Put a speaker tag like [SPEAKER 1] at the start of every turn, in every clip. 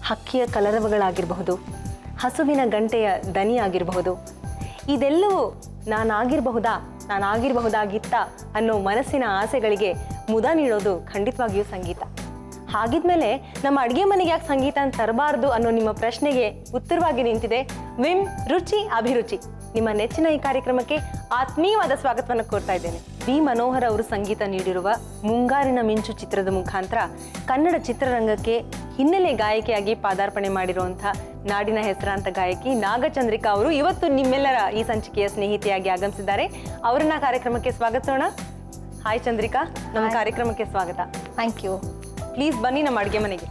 [SPEAKER 1] ಹಕ್ಕಿಯ ಕಲರವಗಳಾಗಿರಬಹುದು ಹಸುವಿನ ಗಂಟೆಯ ದನಿ ಆಗಿರಬಹುದು ಇದೆಲ್ಲವೂ ನಾನಾಗಿರಬಹುದಾ ನಾನಾಗಿರಬಹುದಾಗಿತ್ತ ಅನ್ನೋ ಮನಸ್ಸಿನ ಆಸೆಗಳಿಗೆ ಮುದ ನೀಡೋದು ಖಂಡಿತವಾಗಿಯೂ ಸಂಗೀತ ಹಾಗಿದ್ಮೇಲೆ ನಮ್ಮ ಅಡುಗೆ ಮನೆಗೆ ಯಾಕೆ ಸಂಗೀತ ಅಂತ ತರಬಾರ್ದು ಅನ್ನೋ ನಿಮ್ಮ ಪ್ರಶ್ನೆಗೆ ಉತ್ತರವಾಗಿ ನಿಂತಿದೆ ವಿಮ್ ರುಚಿ ಅಭಿರುಚಿ ನಿಮ್ಮ ನೆಚ್ಚಿನ ಈ ಕಾರ್ಯಕ್ರಮಕ್ಕೆ ಆತ್ಮೀಯವಾದ ಸ್ವಾಗತವನ್ನು ಕೋರ್ತಾ ಇದ್ದೇನೆ ಬಿ ಮನೋಹರ್ ಅವರು ಸಂಗೀತ ನೀಡಿರುವ ಮುಂಗಾರಿನ ಮಿಂಚು ಚಿತ್ರದ ಮುಖಾಂತರ ಕನ್ನಡ ಚಿತ್ರರಂಗಕ್ಕೆ ಹಿನ್ನೆಲೆ ಗಾಯಕಿಯಾಗಿ ಪಾದಾರ್ಪಣೆ ಮಾಡಿರುವಂಥ ನಾಡಿನ ಹೆಸರಾಂತ ಗಾಯಕಿ ನಾಗಚಂದ್ರಿಕಾ ಅವರು ಇವತ್ತು ನಿಮ್ಮೆಲ್ಲರ ಈ ಸಂಚಿಕೆಯ ಸ್ನೇಹಿತೆಯಾಗಿ ಆಗಮಿಸಿದ್ದಾರೆ ಅವರನ್ನ ಕಾರ್ಯಕ್ರಮಕ್ಕೆ ಸ್ವಾಗತಿಸೋಣ ಹಾಯ್ ಚಂದ್ರಿಕಾ ನಮ್ಮ ಕಾರ್ಯಕ್ರಮಕ್ಕೆ ಸ್ವಾಗತ
[SPEAKER 2] ಥ್ಯಾಂಕ್ ಯು
[SPEAKER 1] ಪ್ಲೀಸ್ ಬನ್ನಿ ನಮ್ಮ ಅಡುಗೆ ಮನೆಗೆ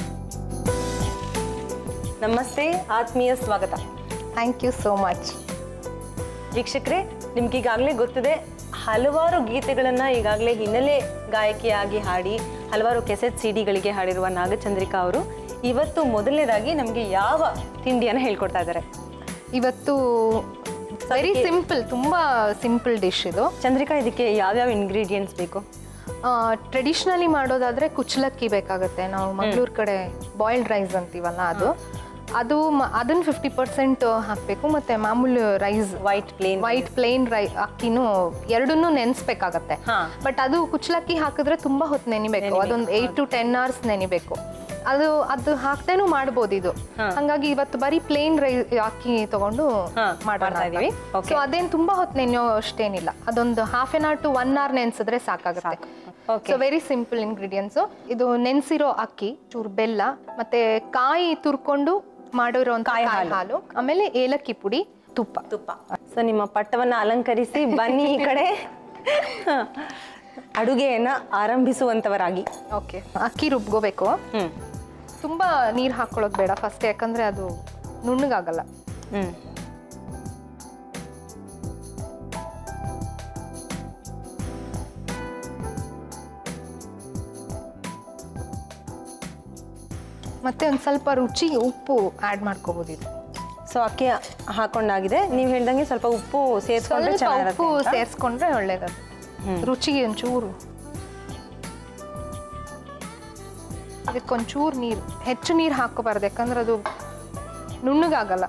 [SPEAKER 1] ನಮಸ್ತೆ ಆತ್ಮೀಯ ಸ್ವಾಗತ
[SPEAKER 2] ಥ್ಯಾಂಕ್ ಯು ಸೋ ಮಚ್
[SPEAKER 1] ವೀಕ್ಷಕರೇ ನಿಮ್ಗೆ ಈಗಾಗಲೇ ಗೊತ್ತಿದೆ ಹಲವಾರು ಗೀತೆಗಳನ್ನು ಈಗಾಗಲೇ ಹಿನ್ನೆಲೆ ಗಾಯಕಿಯಾಗಿ ಹಾಡಿ ಹಲವಾರು ಕೆಸೆಟ್ ಸಿಡಿಗಳಿಗೆ ಹಾಡಿರುವ ನಾಗಚಂದ್ರಿಕಾ ಅವರು ಇವತ್ತು ಮೊದಲನೇದಾಗಿ ನಮಗೆ ಯಾವ ತಿಂಡಿಯನ್ನು ಹೇಳ್ಕೊಡ್ತಾ ಇದ್ದಾರೆ
[SPEAKER 2] ಇವತ್ತು ವೆರಿ ಸಿಂಪಲ್ ತುಂಬ ಸಿಂಪಲ್ ಡಿಶ್ ಇದು
[SPEAKER 1] ಚಂದ್ರಿಕಾ ಇದಕ್ಕೆ ಯಾವ್ಯಾವ ಇಂಗ್ರೀಡಿಯೆಂಟ್ಸ್ ಬೇಕು
[SPEAKER 2] ಟ್ರೆಡಿಷ್ನಲಿ ಮಾಡೋದಾದ್ರೆ ಕುಚ್ಚಲಕ್ಕಿ ಬೇಕಾಗುತ್ತೆ ನಾವು ಮಂಗಳೂರು ಕಡೆ ಬಾಯ್ಲ್ಡ್ ರೈಸ್ ಅಂತೀವಲ್ಲ ಅದು ಅದು ಮ- ಅದನ್ನ ಫಿಫ್ಟಿ ಪರ್ಸೆಂಟ್ ಹಾಕಬೇಕು ಮತ್ತೆ ಮಾಮೂಲಿ rice
[SPEAKER 1] white plain
[SPEAKER 2] white plain ರೈ ಅಕ್ಕಿನೂ ಎರಡನ್ನೂ ನೆನೆಸ್ಬೇಕಾಗತ್ತೆ
[SPEAKER 1] ಹಾ.
[SPEAKER 2] ಬಟ್ ಅದು ಕುಚ್ಚಲಕ್ಕಿ ಹಾಕಿದ್ರೆ ತುಂಬಾ ಹೊತ್ತು ನೆನಿಬೇಕು ಅದೊಂದು ಏಯ್ಟ್ ಟು ಟೆನ್ ಅವರ್ಸ್ ನೆನಿಬೇಕು ಅದು ಅದು ಹಾಕ್ದೇನು ಮಾಡ್ಬೋದು ಇದು ಹಂಗಾಗಿ ಇವತ್ತು ಬರೀ ಪ್ಲೇನ್ ರೈ ಅಕ್ಕಿ ತಗೊಂಡು
[SPEAKER 1] ಹಾ,
[SPEAKER 2] ಮಾಡೋಣ
[SPEAKER 1] ಮಾಡ್ತಾ ಇದೀವಿ. Okay.
[SPEAKER 2] ಸೊ ಅದೇನ್ ತುಂಬಾ ಹೊತ್ತು ನೆನೆಯೋ ಅಷ್ಟೇನಿಲ್ಲ ಅದೊಂದು half an hour to one hour ನೆನ್ಸಿದ್ರೆ ಸಾಕಾಗುತ್ತೆ
[SPEAKER 1] Okay.
[SPEAKER 2] So very simple ingredients ಇದು ನೆನ್ಸಿರೋ ಅಕ್ಕಿ ಚೂರು ಬೆಲ್ಲ ಮತ್ತೆ ಕಾಯಿ ತುರ್ಕೊಂಡು ಮಾಡಿರೋ ಕಾಯಿ ಹಾಲು ಆಮೇಲೆ ಏಲಕ್ಕಿ ಪುಡಿ ತುಪ್ಪ
[SPEAKER 1] ತುಪ್ಪ ಸೊ ನಿಮ್ಮ ಪಟ್ಟವನ್ನು ಅಲಂಕರಿಸಿ ಬನ್ನಿ ಈ ಕಡೆ ಅಡುಗೆಯನ್ನ ಆರಂಭಿಸುವಂತವರಾಗಿ
[SPEAKER 2] ಓಕೆ ಅಕ್ಕಿ ರುಬ್ಕೋಬೇಕು
[SPEAKER 1] ಹ್ಮ್
[SPEAKER 2] ತುಂಬಾ ನೀರು ಹಾಕೊಳ್ಳೋದು ಬೇಡ ಫಸ್ಟ್ ಯಾಕಂದ್ರೆ ಅದು ನುಣ್ಣಗಾಗಲ್ಲ
[SPEAKER 1] ಹ್ಮ್
[SPEAKER 2] ಮತ್ತೆ ಒಂದು ಸ್ವಲ್ಪ ರುಚಿಗೆ ಉಪ್ಪು ಆ್ಯಡ್ ಮಾಡ್ಕೋಬೋದು ಇದು
[SPEAKER 1] ಸೊ ಅಕ್ಕಿ ಹಾಕೊಂಡಾಗಿದೆ ನೀವು ಹೇಳ್ದಂಗೆ ಸ್ವಲ್ಪ ಉಪ್ಪು ಸೇರಿಸ್ಕೊಂಡ್ರೆ
[SPEAKER 2] ಸ್ವಲ್ಪ ಉಪ್ಪು
[SPEAKER 1] ಚೆನ್ನಾಗಿರುತ್ತೆ ಅಂತ.
[SPEAKER 2] ಸೇರಿಸ್ಕೊಂಡ್ರೆ ಒಳ್ಳೇದದು ರುಚಿಗೆ ಒಂಚೂರು ಇದಕ್ಕೊಂಚೂರು ನೀರು ಹೆಚ್ಚು ನೀರು ಹಾಕೋಬಾರ್ದು ಯಾಕಂದ್ರೆ ಅದು ನುಣ್ಣಗಾಗಲ್ಲ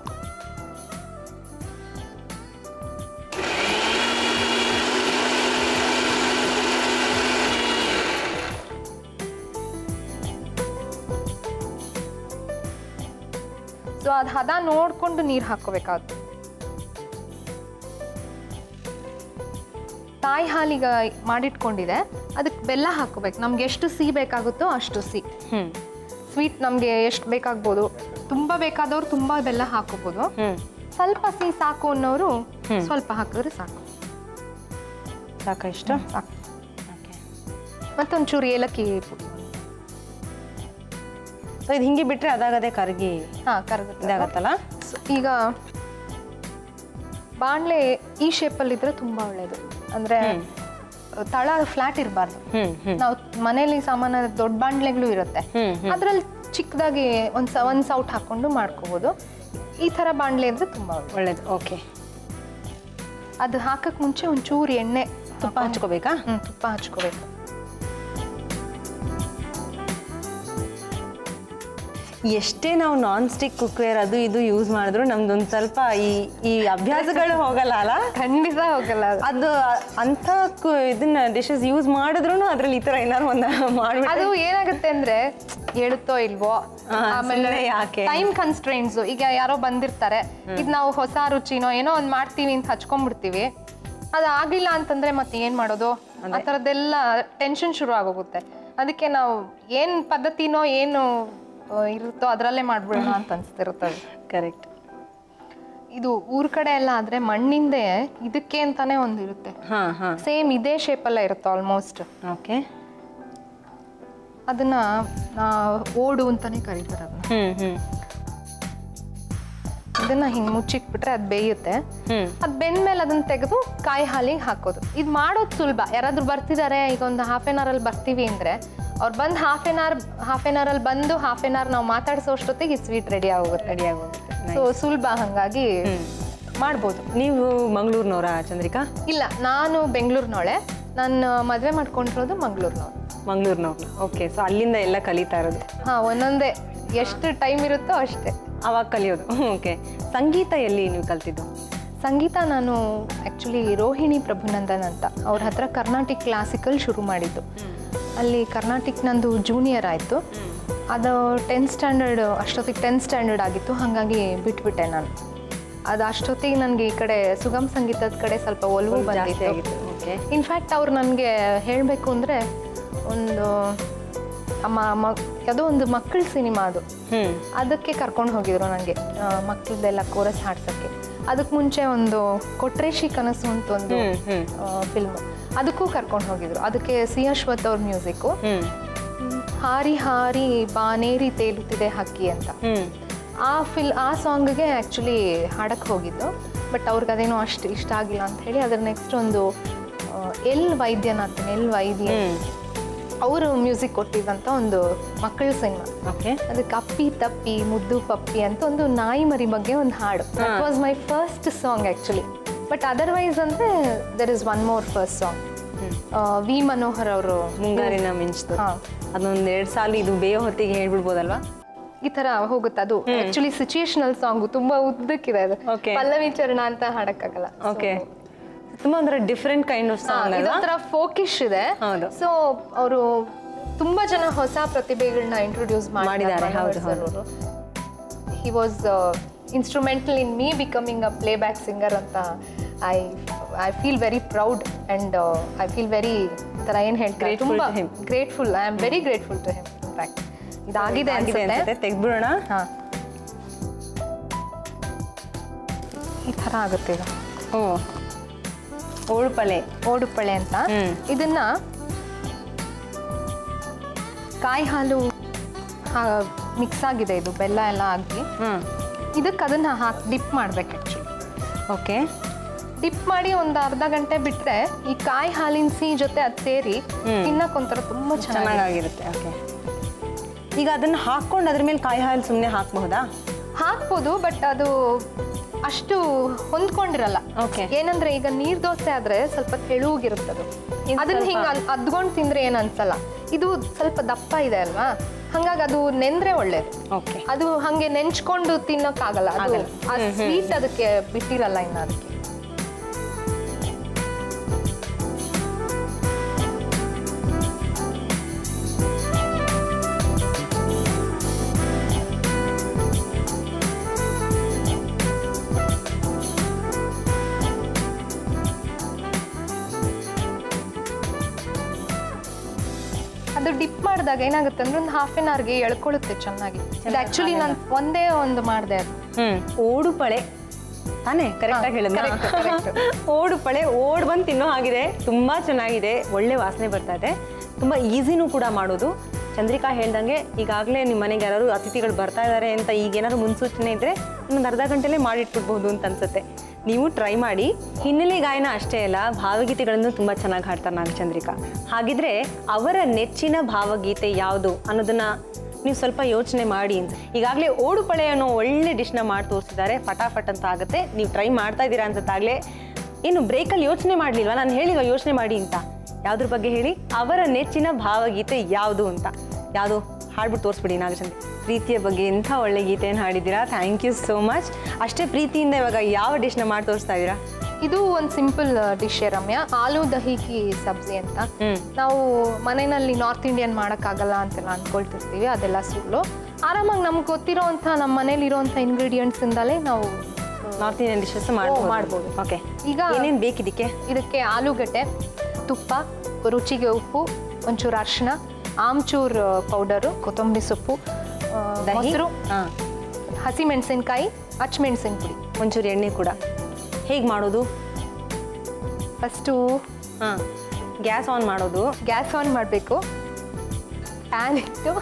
[SPEAKER 2] ಸೊ ಅದು ಹದ ನೋಡ್ಕೊಂಡು ನೀರು ಹಾಕೋಬೇಕಾಗುತ್ತೆ ತಾಯಿ ಹಾಲಿಗ ಮಾಡಿಟ್ಕೊಂಡಿದೆ ಅದಕ್ಕೆ ಬೆಲ್ಲ ಹಾಕೋಬೇಕು ನಮ್ಗೆ ಎಷ್ಟು ಸಿಹಿ ಬೇಕಾಗುತ್ತೋ ಅಷ್ಟು ಸಿಹಿ
[SPEAKER 1] ಹ್ಮ್
[SPEAKER 2] ಸ್ವೀಟ್ ನಮಗೆ ಎಷ್ಟು ಬೇಕಾಗ್ಬೋದು ತುಂಬ ಬೇಕಾದವ್ರು ತುಂಬ ಬೆಲ್ಲ ಹಾಕೋಬೋದು
[SPEAKER 1] ಹ್ಮ್
[SPEAKER 2] ಸ್ವಲ್ಪ ಸಿಹಿ ಸಾಕು ಅನ್ನೋರು ಸ್ವಲ್ಪ ಹಾಕಿದ್ರೆ ಸಾಕು
[SPEAKER 1] ಸಾಕ ಇಷ್ಟು
[SPEAKER 2] ಸಾಕು ಮತ್ತೊಂಚೂರು ಏಲಕ್ಕಿ ಪುಡಿ
[SPEAKER 1] ಸೊ ಇದು ಹಿಂಗೆ ಬಿಟ್ರೆ ಅದಾಗದೆ ಕರಗಿ
[SPEAKER 2] ಹಾಂ ಕರಗುತ್ತೆ
[SPEAKER 1] ಇದಾಗತ್ತಲ್ಲ
[SPEAKER 2] ಸೊ ಈಗ ಬಾಣಲೆ ಈ ಶೇಪಲ್ಲಿ ಇದ್ರೆ ತುಂಬ ಒಳ್ಳೆಯದು ಅಂದರೆ ತಳ ಫ್ಲಾಟ್ ಇರಬಾರ್ದು
[SPEAKER 1] ಹ್ಮ್ ಹ್ಮ್
[SPEAKER 2] ನಾವು ಮನೇಲಿ ಸಾಮಾನ್ಯ ದೊಡ್ಡ ಬಾಂಡ್ಲೆಗಳು ಇರುತ್ತೆ
[SPEAKER 1] ಹ್ಮ್
[SPEAKER 2] ಅದ್ರಲ್ಲಿ ಚಿಕ್ಕದಾಗಿ ಒಂದು ಸ ಒಂದು ಸೌಟ್ ಹಾಕೊಂಡು ಮಾಡ್ಕೋಬೋದು ಈ ಥರ ಬಾಣಲೆ ಇದ್ರೆ ತುಂಬ ಒಳ್ಳೆ
[SPEAKER 1] ಒಳ್ಳೇದು ಓಕೆ
[SPEAKER 2] ಅದು ಹಾಕಕ್ಕೆ ಮುಂಚೆ ಒಂಚೂರು ಎಣ್ಣೆ
[SPEAKER 1] ತುಪ್ಪ ಹಚ್ಕೋಬೇಕಾ
[SPEAKER 2] ಹ್ಮ್, ತುಪ್ಪ ಹಚ್ಕೋಬೇಕು
[SPEAKER 1] ಎಷ್ಟೇ ನಾವು ನಾನ್ ಸ್ಟಿಕ್ ಕುಕ್ವೇರ್ ಅದು ಇದು ಯೂಸ್ ಮಾಡಿದ್ರು ನಮ್ದೊಂದು ಸ್ವಲ್ಪ ಈ ಈ ಅಭ್ಯಾಸಗಳು ಹೋಗಲ್ಲ ಅಲ್ಲ
[SPEAKER 2] ಖಂಡಿತ ಹೋಗಲ್ಲ ಅದು.
[SPEAKER 1] ಅದು ಅಂತ ಕು- ಇದನ್ನ ಡಿಶಸ್ ಯೂಸ್ ಮಾಡಿದ್ರು ಅದ್ರಲ್ಲಿ ಈ ತರ ಏನಾದ್ರು ಒಂದು ಮಾಡ್ಬಿಟ್ಟು
[SPEAKER 2] ಅದು ಏನಾಗುತ್ತೆ ಅಂದ್ರೆ ಹೇಳುತ್ತೋ ಇಲ್ವೋ
[SPEAKER 1] ಹಾ, ಸುಮ್ನೆ ಯಾಕೆ?
[SPEAKER 2] ಟೈಮ್ ಕನ್ಸ್ಟ್ರೈನ್ಸ್ ಈಗ ಯಾರೋ ಬಂದಿರ್ತಾರೆ ಇದು ನಾವು ಹೊಸ ರುಚಿನೋ ಏನೋ ಒಂದ್ ಮಾಡ್ತೀವಿ ಅಂತ ಹಚ್ಕೊಂಡ್ಬಿಡ್ತೀವಿ ಅದು ಆಗಿಲ್ಲ ಅಂತಂದ್ರೆ ಮತ್ತೆ ಏನ್ ಮಾಡೋದು ಆ ಥರದ್ದೆಲ್ಲ ಟೆನ್ಷನ್ ಶುರು ಆಗೋಗುತ್ತೆ ಅದಕ್ಕೆ ನಾವು ಏನ್ ಪದ್ಧತಿನೋ ಏನು ಆ, ಇರುತ್ತೋ ಅದರಲ್ಲೇ ಮಾಡ್ಬಿಡೋಣ ಅಂತ ಅನ್ಸ್ತಿರುತ್ತದೆ
[SPEAKER 1] ಕರೆಕ್ಟ್
[SPEAKER 2] ಇದು ಊರ್ ಕಡೆ ಎಲ್ಲ ಆದ್ರೆ ಮಣ್ಣಿಂದೆ ಇದಕ್ಕೆ ಅಂತಾನೆ ಒಂದು ಇರುತ್ತೆ
[SPEAKER 1] ಹಾ ಹಾ
[SPEAKER 2] ಸೇಮ್ ಇದೇ ಶೇಪಲ್ಲೇ ಇರುತ್ತೆ ಆಲ್ಮೋಸ್ಟ್
[SPEAKER 1] ಓಕೆ
[SPEAKER 2] ಅದನ್ನ ಆ, ಓಡು ಅಂತಾನೆ ಕರೀತಾರೆ ಅದನ್ನ
[SPEAKER 1] ಹ್ಮ್ ಹ್ಮ್
[SPEAKER 2] ಇದನ್ನ ಹಿಂಗೆ ಮುಚ್ಚಿಟ್ಬಿಟ್ರೆ ಅದು ಬೇಯುತ್ತೆ
[SPEAKER 1] ಹ್ಮ್
[SPEAKER 2] ಅದು ಬೆಂದ್ಮೇಲೆ ಅದನ್ನ ತೆಗೆದು ಕಾಯಿ ಹಾಲಿಗೆ ಹಾಕೋದು ಇದು ಮಾಡೋದು ಸುಲಭ ಯಾರಾದ್ರೂ ಬರ್ತಿದ್ದಾರೆ ಈಗ ಒಂದು ಹಾಫ್ ಆನ್ ಅವರಲ್ಲಿ ಬರ್ತೀವಿ ಅಂದ್ರೆ ಅವ್ರು ಬಂದು half an hour half an ಅವರಲ್ಲಿ ಬಂದು ಹಾಫ್ ಆನ್ ಅವರ್ ನಾವು ಮಾತಾಡ್ಸೋ ಅಷ್ಟೊತ್ತಿಗೆ ಸ್ವೀಟ್ ರೆಡಿ ಆಗೋಗುತ್ತೆ
[SPEAKER 1] ರೆಡಿ ಆಗೋಗುತ್ತೆ
[SPEAKER 2] ಸೊ ಸುಲಭ ಹಾಗಾಗಿ ಮಾಡ್ಬೋದು
[SPEAKER 1] ನೀವು ಮಂಗಳೂರಿನವರ ಚಂದ್ರಿಕಾ
[SPEAKER 2] ಇಲ್ಲ ನಾನು ಬೆಂಗಳೂರಿನೋಳೆ ನಾನು ಮದುವೆ ಮಾಡ್ಕೊಂಡಿರೋದು ಮಂಗಳೂರಿನವಳು
[SPEAKER 1] ಮಂಗಳೂರಿನವ್ರು ಓಕೆ ಸೊ ಅಲ್ಲಿಂದ ಎಲ್ಲ ಕಲಿತಾ ಇರೋದು
[SPEAKER 2] ಹಾಂ ಒಂದೊಂದೇ ಎಷ್ಟು ಟೈಮ್ ಇರುತ್ತೋ ಅಷ್ಟೇ
[SPEAKER 1] ಅವಾಗ ಕಲಿಯೋದು ಓಕೆ ಸಂಗೀತ ಎಲ್ಲಿ ನೀವು ಕಲ್ತಿದ್ದು
[SPEAKER 2] ಸಂಗೀತ ನಾನು ಆ್ಯಕ್ಚುಲಿ ರೋಹಿಣಿ ಪ್ರಭುನಂದನ್ ಅಂತ ಅವ್ರ ಹತ್ರ ಕರ್ನಾಟಿಕ್ ಕ್ಲಾಸಿಕಲ್ ಶುರು ಮಾಡಿದ್ದು ಅಲ್ಲಿ ಕರ್ನಾಟಿಕ್ ನಂದು ಜೂನಿಯರ್ ಆಯಿತು ಅದು ಟೆಂತ್ ಸ್ಟ್ಯಾಂಡರ್ಡ್ ಅಷ್ಟೊತ್ತಿಗೆ ಟೆಂತ್ ಸ್ಟ್ಯಾಂಡರ್ಡ್ ಆಗಿತ್ತು ಹಾಗಾಗಿ ಬಿಟ್ಬಿಟ್ಟೆ ನಾನು ಅದು ಅಷ್ಟೊತ್ತಿಗೆ ನನಗೆ ಈ ಕಡೆ ಸುಗಮ ಸಂಗೀತದ ಕಡೆ ಸ್ವಲ್ಪ ಒಲವು
[SPEAKER 1] ಜಾಸ್ತಿ
[SPEAKER 2] ಬಂದಿತ್ತು
[SPEAKER 1] ಆಗಿತ್ತು ಓಕೆ
[SPEAKER 2] ಇನ್ಫ್ಯಾಕ್ಟ್ ಅವ್ರು ನನಗೆ ಹೇಳಬೇಕು ಅಂದರೆ ಒಂದು ಅಮ್ಮ ಮ ಯಾವುದೋ ಒಂದು ಮಕ್ಕಳ ಸಿನಿಮಾ ಅದು
[SPEAKER 1] ಹ್ಮ್
[SPEAKER 2] ಅದಕ್ಕೆ ಕರ್ಕೊಂಡು ಹೋಗಿದ್ರು ನನಗೆ ಮಕ್ಕಳದೆಲ್ಲ ಕೋರಸ್ ಹಾಡ್ಸೋಕ್ಕೆ ಅದಕ್ಕೆ ಮುಂಚೆ ಒಂದು ಕೊಟ್ರೇಶಿ ಕನಸು ಅಂತ ಒಂದು
[SPEAKER 1] ಹ್ಮ್ ಹ್ಮ್
[SPEAKER 2] ಫಿಲ್ಮ್ ಅದಕ್ಕೂ ಕರ್ಕೊಂಡು ಹೋಗಿದ್ರು ಅದಕ್ಕೆ ಸಿ ಅಶ್ವಥ್ ಅವ್ರ ಮ್ಯೂಸಿಕ್ಕು
[SPEAKER 1] ಹ್ಮ್
[SPEAKER 2] ಹಾರಿ ಹಾರಿ ಬಾನೇರಿ ತೇಲುತ್ತಿದೆ ಹಕ್ಕಿ ಅಂತ
[SPEAKER 1] ಹ್ಮ್
[SPEAKER 2] ಆ ಫಿಲ್ ಆ ಸಾಂಗ್ಗೆ ಆ್ಯಕ್ಚುಲಿ ಹಾಡಕ್ಕೆ ಹೋಗಿದ್ದು ಬಟ್ ಅವ್ರಿಗೆ ಅದೇನೋ ಅಷ್ಟು ಇಷ್ಟ ಆಗಿಲ್ಲ ಅಂತ ಹೇಳಿ ಅದ್ರ ನೆಕ್ಸ್ಟ್ ಒಂದು ಆ, ಎಲ್ ವೈದ್ಯನಾಥ್ ಎಲ್ ವೈದ್ಯ
[SPEAKER 1] ಹ್ಮ್
[SPEAKER 2] ಅವರು ಮ್ಯೂಸಿಕ್ ಕೊಟ್ಟಿದ್ದಂಥ ಒಂದು ಮಕ್ಕಳ ಸಿನಿಮಾ
[SPEAKER 1] ಓಕೆ
[SPEAKER 2] ಅದಕ್ಕೆ ಅಪ್ಪಿ ತಪ್ಪಿ ಮುದ್ದು ಪಪ್ಪಿ ಅಂತ ಒಂದು ನಾಯಿ ಮರಿ ಬಗ್ಗೆ ಒಂದು ಹಾಡು that was my first song actually but otherwise ಅಂದರೆ there is one more first song V Manohar ಅವರು
[SPEAKER 1] ಮುಂಗಾರಿನ ಮಿಂಚ್ತು
[SPEAKER 2] ಹಾ.
[SPEAKER 1] ಅದೊಂದ್ ಎರಡ್ ಸಾಲ ಇದು ಬೇಯೋ ಹೊತ್ತಿಗೆ ಹೇಳ್ಬಿಡ್ಬೋದಲ್ವಾ
[SPEAKER 2] ಈ ತರ ಹೋಗುತ್ತೆ ಅದು ಆಕ್ಚುಲಿ ಸಿಚುಯೇಷನಲ್ ಸಾಂಗು ತುಂಬಾ ಉದ್ದಕ್ಕಿದೆ ಅದು
[SPEAKER 1] Okay.
[SPEAKER 2] ಪಲ್ಲವಿ ಚರಣ ಅಂತ ಹಾಡಕ್ಕಾಗಲ್ಲ
[SPEAKER 1] ಓಕೆ ತುಂಬಾ ಅಂದ್ರೆ ಡಿಫ್ರೆಂಟ್ ಕೈಂಡ್ ಆಫ್ ಸಾಂಗ್ ಅಲ್ವಾ
[SPEAKER 2] ಇದೊಂಥರ ಫೋಕಿಶ್ ಇದೆ
[SPEAKER 1] ಹೌದು.
[SPEAKER 2] ಸೊ ಅವರು ತುಂಬಾ ಜನ ಹೊಸ ಪ್ರತಿಭೆಗಳನ್ನ ಇಂಟ್ರೊಡ್ಯೂಸ್
[SPEAKER 1] ಮಾಡಿದ್ದಾರೆ, ಹೌದು, ಹೌದು.
[SPEAKER 2] He was instrumental in me becoming a playback singer ಅಂತ I I feel very proud and I feel very ಥರ ಏನು ಹೇಳ್ತಾರೆ
[SPEAKER 1] Grateful
[SPEAKER 2] ತುಂಬಾ
[SPEAKER 1] to him.
[SPEAKER 2] Grateful I am very grateful to him in fact ಇದಾಗಿದೆ
[SPEAKER 1] ಆಗಿದೆ
[SPEAKER 2] ಅನ್ಸುತ್ತೆ
[SPEAKER 1] ಅನ್ಸುತ್ತೆ ತೆಗ್ದ್ಬಿಡೋಣ
[SPEAKER 2] ಹಾ ಈ ಥರ ಆಗುತ್ತೆ ಈಗ
[SPEAKER 1] ಓ ಓಳ್ಪಳೆ
[SPEAKER 2] ಓಡುಪಳೆ ಅಂತ
[SPEAKER 1] ಹ್ಮ್.
[SPEAKER 2] ಇದನ್ನ ಕಾಯಿ ಹಾಲು ಮಿಕ್ಸ್ ಆಗಿದೆ ಇದು ಬೆಲ್ಲ ಎಲ್ಲ ಆಗಿ
[SPEAKER 1] ಹ್ಮ್
[SPEAKER 2] ಇದಕ್ಕೆ ಅದನ್ನ ಹಾಕಿ ಡಿಪ್ ಮಾಡ್ಬೇಕು ಆ್ಯಕ್ಚುಲಿ
[SPEAKER 1] ಓಕೆ
[SPEAKER 2] ಡಿಪ್ ಮಾಡಿ ಒಂದು ಅರ್ಧ ಗಂಟೆ ಬಿಟ್ರೆ ಈ ಕಾಯಿ ಹಾಲಿನ ಸಿಹಿ ಜೊತೆ ಅದು ಸೇರಿ
[SPEAKER 1] ಹ್ಮ್.
[SPEAKER 2] ತಿನ್ನಕ್ ಒಂಥರ ತುಂಬಾ ಚೆನ್ನಾಗಿ
[SPEAKER 1] ಚೆನ್ನಾಗಿರುತ್ತೆ ಓಕೆ ಈಗ ಅದನ್ನ ಹಾಕೊಂಡು ಅದ್ರ ಮೇಲೆ ಕಾಯಿ ಹಾಲು ಸುಮ್ಮನೆ ಹಾಕಬಹುದಾ
[SPEAKER 2] ಹಾಕ್ಬೋದು ಬಟ್ ಅದು ಅಷ್ಟು ಹೊಂದ್ಕೊಂಡಿರಲ್ಲ
[SPEAKER 1] Okay.
[SPEAKER 2] ಏನಂದ್ರೆ ಈಗ ನೀರ್ ದೋಸೆ ಆದ್ರೆ ಸ್ವಲ್ಪ ತೆಳುಗಿರುತ್ತೆ ಅದು
[SPEAKER 1] ಇದು
[SPEAKER 2] ಅದನ್ನ
[SPEAKER 1] ಸ್ವಲ್ಪ-
[SPEAKER 2] ಹಿಂಗ ಅದ್ಕೊಂಡ್ ತಿಂದ್ರೆ ಏನ್ ಅನ್ಸಲ್ಲ ಇದು ಸ್ವಲ್ಪ ದಪ್ಪ ಇದೆ ಅಲ್ವಾ ಹಂಗಾಗಿ ಅದು ನೆಂದ್ರೆ ಒಳ್ಳೇದು
[SPEAKER 1] ಓಕೆ
[SPEAKER 2] ಅದು ಹಂಗೆ ನೆಂಚ್ಕೊಂಡು ತಿನ್ನಕ್ಕಾಗಲ್ಲ ಅದು
[SPEAKER 1] ಆಗಲ್ಲ.
[SPEAKER 2] ಆ ಸ್ವೀಟ್ ಅದಕ್ಕೆ ಬಿಟ್ಟಿರಲ್ಲ ಇನ್ನು ಅದಕ್ಕೆ ಅದು ಡಿಪ್ ಮಾಡಿದಾಗ ಏನಾಗುತ್ತೆ ಅಂದ್ರೆ ಒಂದು ಹಾಫ್ ಆನ್ ಅವರ್ಗೆ ಎಳ್ಕೊಳ್ಳುತ್ತೆ ಚೆನ್ನಾಗಿ ಇದು ಆಕ್ಚುಲಿ ನಾನು ಒಂದೇ ಒಂದು ಮಾಡಿದೆ ಅದು
[SPEAKER 1] ಹ್ಮ್ ಓಡುಪಳೆ ತಾನೇ ಕರೆಕ್ಟ್ ಆಗಿ ಹೇಳಿದ್ನ
[SPEAKER 2] correct, correct.
[SPEAKER 1] ಓಡುಪಳೆ ಓಡ್ ಬಂದು ತಿನ್ನೋ ಹಾಗಿದೆ ತುಂಬಾ ಚೆನ್ನಾಗಿದೆ ಒಳ್ಳೆ ವಾಸನೆ ಬರ್ತಾ ಇದೆ ತುಂಬಾ ಈಸಿನೂ ಕೂಡ ಮಾಡೋದು ಚಂದ್ರಿಕಾ ಹೇಳ್ದಂಗೆ ಈಗಾಗಲೇ ನಿಮ್ಮ ಮನೆಗೆ ಯಾರು ಅತಿಥಿಗಳು ಬರ್ತಾ ಇದ್ದಾರೆ ಅಂತ ಈಗ ಏನಾದ್ರು ಮುನ್ಸೂಚನೆ ಇದ್ರೆ ಇನ್ನೊಂದು ಅರ್ಧ ಗಂಟೆಲೇ ಮಾಡಿಟ್ಬಿಡ್ಬೋದು ಅಂತ ಅನ್ಸುತ್ತೆ ನೀವು ಟ್ರೈ ಮಾಡಿ ಹಿನ್ನೆಲೆ ಗಾಯನ ಅಷ್ಟೇ ಅಲ್ಲ ಭಾವಗೀತೆಗಳನ್ನು ತುಂಬ ಚೆನ್ನಾಗಿ ಹಾಡ್ತಾರೆ ನಾಗಚಂದ್ರಿಕಾ ಹಾಗಿದ್ರೆ ಅವರ ನೆಚ್ಚಿನ ಭಾವಗೀತೆ ಯಾವುದು ಅನ್ನೋದನ್ನ ನೀವು ಸ್ವಲ್ಪ ಯೋಚನೆ ಮಾಡಿ ಈಗಾಗಲೇ ಓಡುಪಳೆ ಅನ್ನೋ ಒಳ್ಳೆ ಡಿಶ್ನ ಮಾಡಿ ತೋರಿಸಿದ್ದಾರೆ ಫಟಾಫಟ್ ಅಂತ ಆಗುತ್ತೆ ನೀವು ಟ್ರೈ ಮಾಡ್ತಾ ಇದ್ದೀರಾ ಅನ್ಸುತ್ತಾಗಲೇ ಏನು ಬ್ರೇಕಲ್ಲಿ ಯೋಚನೆ ಮಾಡಲಿಲ್ವಾ ನಾನು ಹೇಳಿಲ್ವಾ ಯೋಚನೆ ಮಾಡಿ ಅಂತ ಯಾವ್ದ್ರ ಬಗ್ಗೆ ಹೇಳಿ ಅವರ ನೆಚ್ಚಿನ ಭಾವಗೀತೆ ಯಾವುದು ಅಂತ ಯಾವುದು ಹಾಡ್ಬಿಟ್ಟು ತೋರಿಸ್ಬಿಡಿ ನಾಗಚಂದ್ರ ಪ್ರೀತಿಯ ಬಗ್ಗೆ ಎಂಥ ಒಳ್ಳೆ ಗೀತೆಯನ್ನು ಹಾಡಿದ್ದೀರಾ ಥ್ಯಾಂಕ್ ಯು ಸೋ ಮಚ್ ಅಷ್ಟೇ ಪ್ರೀತಿಯಿಂದ ಇವಾಗ ಯಾವ ಡಿಶ್ನ ಮಾಡಿ ತೋರಿಸ್ತಾ ಇದ್ದೀರಾ
[SPEAKER 2] ಇದು ಒಂದು ಸಿಂಪಲ್ ಡಿಶ್ ರಮ್ಯ ಆಲೂ ದಹಿ ಕಿ ಸಬ್ಜಿ ಅಂತ
[SPEAKER 1] ಹ್ಮ್.
[SPEAKER 2] ನಾವು ಮನೆಯಲ್ಲಿ ನಾರ್ತ್ ಇಂಡಿಯನ್ ಮಾಡೋಕ್ಕಾಗಲ್ಲ ಅಂತೆಲ್ಲ ಅನ್ಕೊಳ್ತಿರ್ತೀವಿ ಅದೆಲ್ಲ ಸುಳ್ಳು ಆರಾಮಾಗಿ ನಮ್ಗೆ ಗೊತ್ತಿರೋಂಥ ನಮ್ಮ ಮನೇಲಿ ಇರೋಂಥ ಇಂಗ್ರೀಡಿಯೆಂಟ್ಸ್ ಇಂದಲೇ ನಾವು
[SPEAKER 1] ನಾರ್ತ್ ಇಂಡಿಯನ್ ಡಿಶಸ್ ಮಾಡ್ಬೋದು
[SPEAKER 2] ಮಾಡ್ಬೋದು.
[SPEAKER 1] ಓಕೆ
[SPEAKER 2] ಈಗ
[SPEAKER 1] ಏನೇನು ಬೇಕಿದಕ್ಕೆ
[SPEAKER 2] ಇದಕ್ಕೆ ಆಲೂಗಡ್ಡೆ ತುಪ್ಪ ರುಚಿಗೆ ಉಪ್ಪು ಒಂಚೂರು ಅರಿಶಿನ ಆಮ್ಚೂರ್ ಪೌಡರು ಕೊತ್ತಂಬರಿ ಸೊಪ್ಪು ಆ,
[SPEAKER 1] ದಹಿ
[SPEAKER 2] ಮೊಸರು
[SPEAKER 1] ಹಾಂ
[SPEAKER 2] ಹಸಿ ಮೆಣಸಿನ್ಕಾಯಿ ಹಚ್ಮೆಣಸಿನ ಪುಡಿ
[SPEAKER 1] ಒಂಚೂರು ಎಣ್ಣೆ ಕೂಡ ಹೇಗೆ ಮಾಡೋದು
[SPEAKER 2] ಫಸ್ಟು
[SPEAKER 1] ಹಾಂ ಗ್ಯಾಸ್ ಆನ್ ಮಾಡೋದು
[SPEAKER 2] ಗ್ಯಾಸ್ ಆನ್ ಮಾಡಬೇಕು ಪ್ಯಾನ್ ಇಟ್ಟು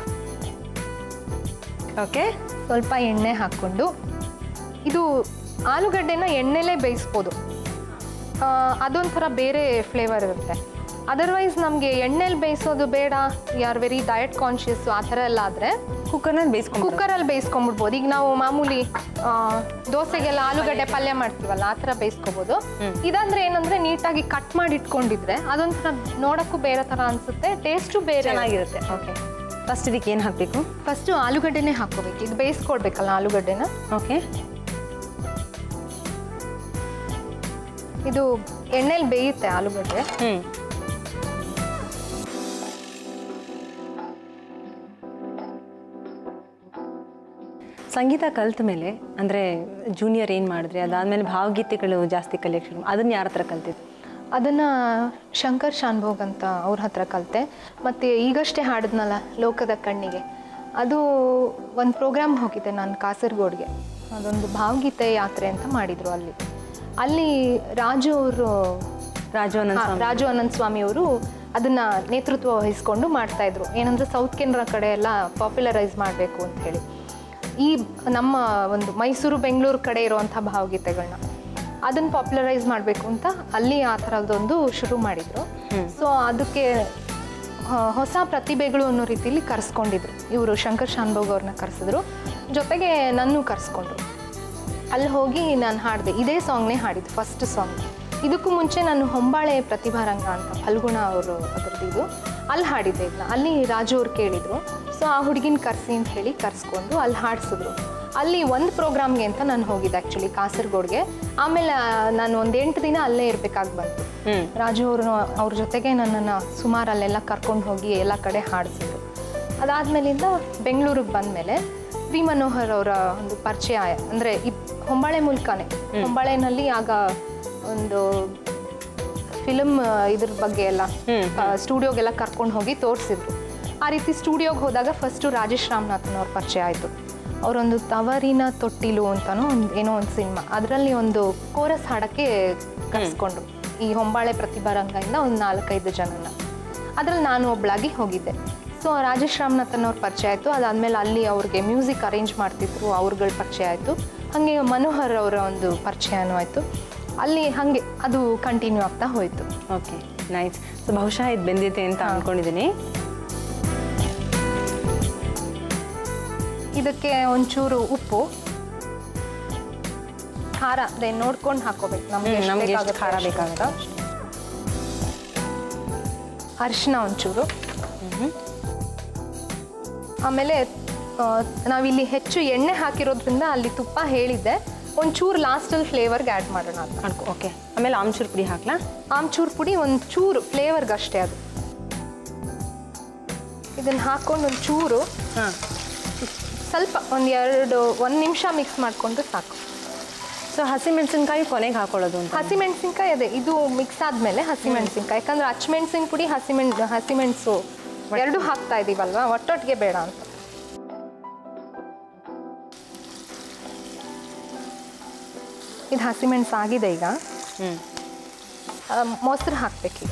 [SPEAKER 1] ಓಕೆ
[SPEAKER 2] ಸ್ವಲ್ಪ ಎಣ್ಣೆ ಹಾಕ್ಕೊಂಡು ಇದು ಆಲೂಗಡ್ಡೆನ ಎಣ್ಣೆಲೇ ಬೇಯಿಸ್ಬೋದು ಆ, ಅದೊಂಥರ ಬೇರೆ ಫ್ಲೇವರ್ ಇರುತ್ತೆ ಅದರ್ವೈಸ್ ನಮಗೆ ಎಣ್ಣೆಲಿ ಬೇಯಿಸೋದು ಬೇಡ ಯಾರು ವೆರಿ ಡಯಟ್ ಕಾನ್ಷಿಯಸ್ ಆ ಥರ ಎಲ್ಲ ಆದರೆ
[SPEAKER 1] ಕುಕ್ಕರ್ನಲ್ಲಿ ಬೇಯಿಸ್ಕೊಂಡು
[SPEAKER 2] ಕುಕ್ಕರಲ್ಲಿ ಬೇಯಿಸ್ಕೊಂಬಿಡ್ಬೋದು ಈಗ ನಾವು ಮಾಮೂಲಿ ಆ, ದೋಸೆಗೆಲ್ಲ ಆಲೂಗಡ್ಡೆ ಪಲ್ಯ ಮಾಡ್ತೀವಲ್ಲ ಆ ಥರ ಬೇಯಿಸ್ಕೋಬೋದು ಇದಂದ್ರೆ ಏನಂದ್ರೆ ನೀಟಾಗಿ ಕಟ್ ಮಾಡಿ ಇಟ್ಕೊಂಡಿದ್ರೆ ಅದೊಂಥರ ನೋಡೋಕ್ಕೂ ಬೇರೆ ಥರ ಅನ್ಸುತ್ತೆ ಟೇಸ್ಟು ಬೇರೆ
[SPEAKER 1] ಚೆನ್ನಾಗಿರುತ್ತೆ ಓಕೆ ಫಸ್ಟ್ ಇದಕ್ಕೆ ಏನು ಹಾಕಬೇಕು
[SPEAKER 2] ಫಸ್ಟು ಆಲೂಗಡ್ಡೆನೇ ಹಾಕ್ಕೋಬೇಕು ಇದು ಬೇಯಿಸ್ಕೊಳ್ಬೇಕಲ್ಲ ಆಲೂಗಡ್ಡೆನ
[SPEAKER 1] ಓಕೆ
[SPEAKER 2] ಇದು ಎಣ್ಣೆಲಿ ಬೇಯುತ್ತೆ ಆಲೂಗಡ್ಡೆ
[SPEAKER 1] ಹ್ಞೂ ಸಂಗೀತ ಕಲ್ತ ಮೇಲೆ ಅಂದರೆ ಜೂನಿಯರ್ ಏನು ಮಾಡಿದ್ರಿ ಅದಾದಮೇಲೆ ಭಾವಗೀತೆಗಳು ಜಾಸ್ತಿ ಕಲೆಕ್ಷನ್ ಅದನ್ನ ಯಾರ ಹತ್ರ ಕಲ್ತಿದ್ದು
[SPEAKER 2] ಅದನ್ನು ಶಂಕರ್ ಶಾನ್ಭೋಗ್ ಅಂತ ಅವ್ರ ಹತ್ರ ಕಲಿತೆ ಮತ್ತು ಈಗಷ್ಟೇ ಹಾಡಿದ್ನಲ್ಲ ಲೋಕದ ಕಣ್ಣಿಗೆ ಅದು ಒಂದು ಪ್ರೋಗ್ರಾಮ್ ಹೋಗಿದ್ದೆ ನಾನು ಕಾಸರಗೋಡ್ಗೆ ಅದೊಂದು ಭಾವಗೀತೆ ಯಾತ್ರೆ ಅಂತ ಮಾಡಿದರು ಅಲ್ಲಿ ಅಲ್ಲಿ ರಾಜು ಅವರು
[SPEAKER 1] ರಾಜು ಅನಂತ್
[SPEAKER 2] ಹಾ,
[SPEAKER 1] ಸ್ವಾಮಿ
[SPEAKER 2] ರಾಜು ಅನಂತ್ ಸ್ವಾಮಿ ಅವರು ಅದನ್ನ ನೇತೃತ್ವ ವಹಿಸ್ಕೊಂಡು ಮಾಡ್ತಾ ಇದ್ರು ಏನಂದ್ರೆ ಸೌತ್ ಕೆನರಾ ಕಡೆ ಎಲ್ಲ ಪಾಪ್ಯುಲರೈಸ್ ಮಾಡಬೇಕು ಅಂತ ಹೇಳಿ ಈ ನಮ್ಮ ಒಂದು ಮೈಸೂರು ಬೆಂಗಳೂರು ಕಡೆ ಇರುವಂಥ ಭಾವಗೀತೆಗಳನ್ನ ಅದನ್ನ ಪಾಪ್ಯುಲರೈಸ್ ಮಾಡಬೇಕು ಅಂತ ಅಲ್ಲಿ ಆ ಥರದ್ದೊಂದು ಶುರು ಮಾಡಿದ್ರು ಸೊ ಅದಕ್ಕೆ ಆ, ಹೊಸ ಪ್ರತಿಭೆಗಳು ಅನ್ನೋ ರೀತಿಲಿ ಕರೆಸ್ಕೊಂಡಿದ್ರು ಇವರು ಶಂಕರ್ ಶಾನ್ಭೋಗ್ ಅವ್ರನ್ನ ಕರೆಸಿದ್ರು ಜೊತೆಗೆ ನನ್ನೂ ಕರೆಸ್ಕೊಂಡ್ರು ಅಲ್ಲಿ ಹೋಗಿ ನಾನು ಹಾಡಿದೆ ಇದೇ ಸಾಂಗ್ನೇ ಹಾಡಿದ್ದು ಫಸ್ಟ್ ಸಾಂಗ್ ಇದಕ್ಕೂ ಮುಂಚೆ ನಾನು ಹೊಂಬಾಳೆ ಪ್ರತಿಭಾರಂಗ ಅಂತ ಫಲ್ಗುಣ ಅವರು ಅದರದ್ದು ಇದು ಅಲ್ಲಿ ಹಾಡಿದ್ದೆ ಇದನ್ನ ಅಲ್ಲಿ ರಾಜು ಅವ್ರು ಕೇಳಿದರು ಸೊ ಆ ಹುಡುಗಿನ ಕರೆಸಿ ಅಂತ ಹೇಳಿ ಕರೆಸ್ಕೊಂಡು ಅಲ್ಲಿ ಹಾಡಿಸಿದ್ರು ಅಲ್ಲಿ ಒಂದು ಪ್ರೋಗ್ರಾಮ್ಗೆ ಅಂತ ನಾನು ಹೋಗಿದ್ದೆ ಆ್ಯಕ್ಚುಲಿ ಕಾಸರಗೋಡ್ಗೆ ಆಮೇಲೆ ಆ, ನಾನು ಒಂದು ಎಂಟು ದಿನ ಅಲ್ಲೇ ಇರಬೇಕಾಗಿ ಬಂತು
[SPEAKER 1] ಹ್ಞೂ
[SPEAKER 2] ರಾಜು ಅವರು ಅವ್ರ ಜೊತೆಗೆ ನನ್ನನ್ನು ಸುಮಾರು ಅಲ್ಲೆಲ್ಲ ಕರ್ಕೊಂಡು ಹೋಗಿ ಎಲ್ಲ ಕಡೆ ಹಾಡಿಸಿದ್ರು ಅದಾದಮೇಲಿಂದ ಬೆಂಗಳೂರಿಗೆ ಬಂದಮೇಲೆ ವಿ ಮನೋಹರ್ ಅವರ ಒಂದು ಪರಿಚಯ ಅಂದರೆ ಈ ಹೊಂಬಾಳೆ ಮೂಲಕನೇ ಹೊಂಬಾಳೆನಲ್ಲಿ ಆಗ ಒಂದು ಫಿಲಮ್ ಇದ್ರ ಬಗ್ಗೆ ಎಲ್ಲ ಸ್ಟುಡಿಯೋಗೆಲ್ಲ ಕರ್ಕೊಂಡು ಹೋಗಿ ತೋರಿಸಿದ್ರು ಆ ರೀತಿ ಸ್ಟುಡಿಯೋಗೆ ಹೋದಾಗ ಫಸ್ಟು ರಾಜೇಶ್ ರಾಮನಾಥನ್ ಅವ್ರ ಪರಿಚಯ ಆಯಿತು ಅವರೊಂದು ತವರಿನ ತೊಟ್ಟಿಲು ಅಂತನೋ ಒಂದು ಏನೋ ಒಂದು ಸಿನಿಮಾ ಅದರಲ್ಲಿ ಒಂದು ಕೋರಸ್ ಹಾಡೋಕ್ಕೆ ಕರೆಸ್ಕೊಂಡ್ರು ಈ ಹೊಂಬಾಳೆ ಪ್ರತಿಭಾರಂಗದಿಂದ ಒಂದು ನಾಲ್ಕೈದು ಜನನ ಅದ್ರಲ್ಲಿ ನಾನು ಒಬ್ಳಾಗಿ ಹೋಗಿದ್ದೆ ಸೊ ರಾಜೇಶ್ ರಾಮನಾಥನ್ ಅವ್ರ ಪರಿಚಯ ಆಯಿತು ಅದಾದಮೇಲೆ ಅಲ್ಲಿ ಅವ್ರಿಗೆ ಮ್ಯೂಸಿಕ್ ಅರೇಂಜ್ ಮಾಡ್ತಿದ್ರು ಅವ್ರುಗಳ ಪರಿಚಯ ಆಯಿತು ಹಾಗೆ ಮನೋಹರ್ ಅವರ ಒಂದು ಪರಿಚಯನೂ ಆಯಿತು ಅಲ್ಲಿ ಹಾಗೆ ಅದು ಕಂಟಿನ್ಯೂ ಆಗ್ತಾ ಹೋಯಿತು
[SPEAKER 1] ಓಕೆ ನೈಸ್ ಸೊ ಬಹುಶಃ ಇದು ಬೆಂದಿದೆ ಅಂತ ಅಂದ್ಕೊಂಡಿದ್ದೀನಿ
[SPEAKER 2] ಇದಕ್ಕೆ ಒಂಚೂರು ಉಪ್ಪು ಖಾರ ಅದೇ ನೋಡ್ಕೊಂಡು ಹಾಕೋಬೇಕು ನಮಗೆ
[SPEAKER 1] ಹ್ಮ್, ನಮ್ಗೆ ಎಷ್ಟು ಖಾರ ಬೇಕಾಗುತ್ತೋ
[SPEAKER 2] ಅರಿಶಿನ ಒಂಚೂರು ಆಮೇಲೆ ಆ, ನಾವಿಲ್ಲಿ ಹೆಚ್ಚು ಎಣ್ಣೆ ಹಾಕಿರೋದ್ರಿಂದ ಅಲ್ಲಿ ತುಪ್ಪ ಹೇಳಿದ್ದೆ ಒಂಚೂರು ಲಾಸ್ಟಲ್ಲಿ ಫ್ಲೇವರ್ಗೆ ಆ್ಯಡ್ ಮಾಡೋಣ ಅಂತ
[SPEAKER 1] ಮಾಡ್ಕೊ ಓಕೆ ಆಮೇಲೆ ಆಮ್ಚೂರು ಪುಡಿ ಹಾಕ್ಲಾ
[SPEAKER 2] ಆಮ್ಚೂರು ಪುಡಿ ಒಂದು ಚೂರು ಫ್ಲೇವರ್ಗೆ ಅಷ್ಟೇ ಅದು ಇದನ್ನು ಹಾಕ್ಕೊಂಡು ಒಂದು ಚೂರು
[SPEAKER 1] ಹಾಂ
[SPEAKER 2] ಸ್ವಲ್ಪ ಒಂದು ಎರಡು ಒಂದು ನಿಮಿಷ ಮಿಕ್ಸ್ ಮಾಡಿಕೊಂಡು ಸಾಕು
[SPEAKER 1] ಸೊ ಹಸಿಮೆಣಸಿನ್ಕಾಯಿ ಕೊನೆಗೆ ಹಾಕೊಳ್ಳೋದು ಅಂತ
[SPEAKER 2] ಹಸಿಮೆಣಸಿನ್ಕಾಯಿ ಅದೇ ಇದು ಮಿಕ್ಸ್ ಆದಮೇಲೆ ಹಸಿಮೆಣಸಿನ್ಕಾಯಿ ಯಾಕಂದ್ರೆ ಹಚ್ಮೆಣಸಿನ ಪುಡಿ ಹಸಿಮೆಣ್ ಹಸಿಮೆಣಸು ಎರಡು ಹಾಕ್ತಾ ಇದೀವಲ್ವಾ ಒಟ್ಟೊಟ್ಟಿಗೆ ಬೇಡ ಅಂತ ಇದು ಹಸಿಮೆಣಸು ಆಗಿದೆ ಈಗ
[SPEAKER 1] ಹ್ಞೂ
[SPEAKER 2] ಆ, ಮೊಸರು ಹಾಕ್ಬೇಕೀಗ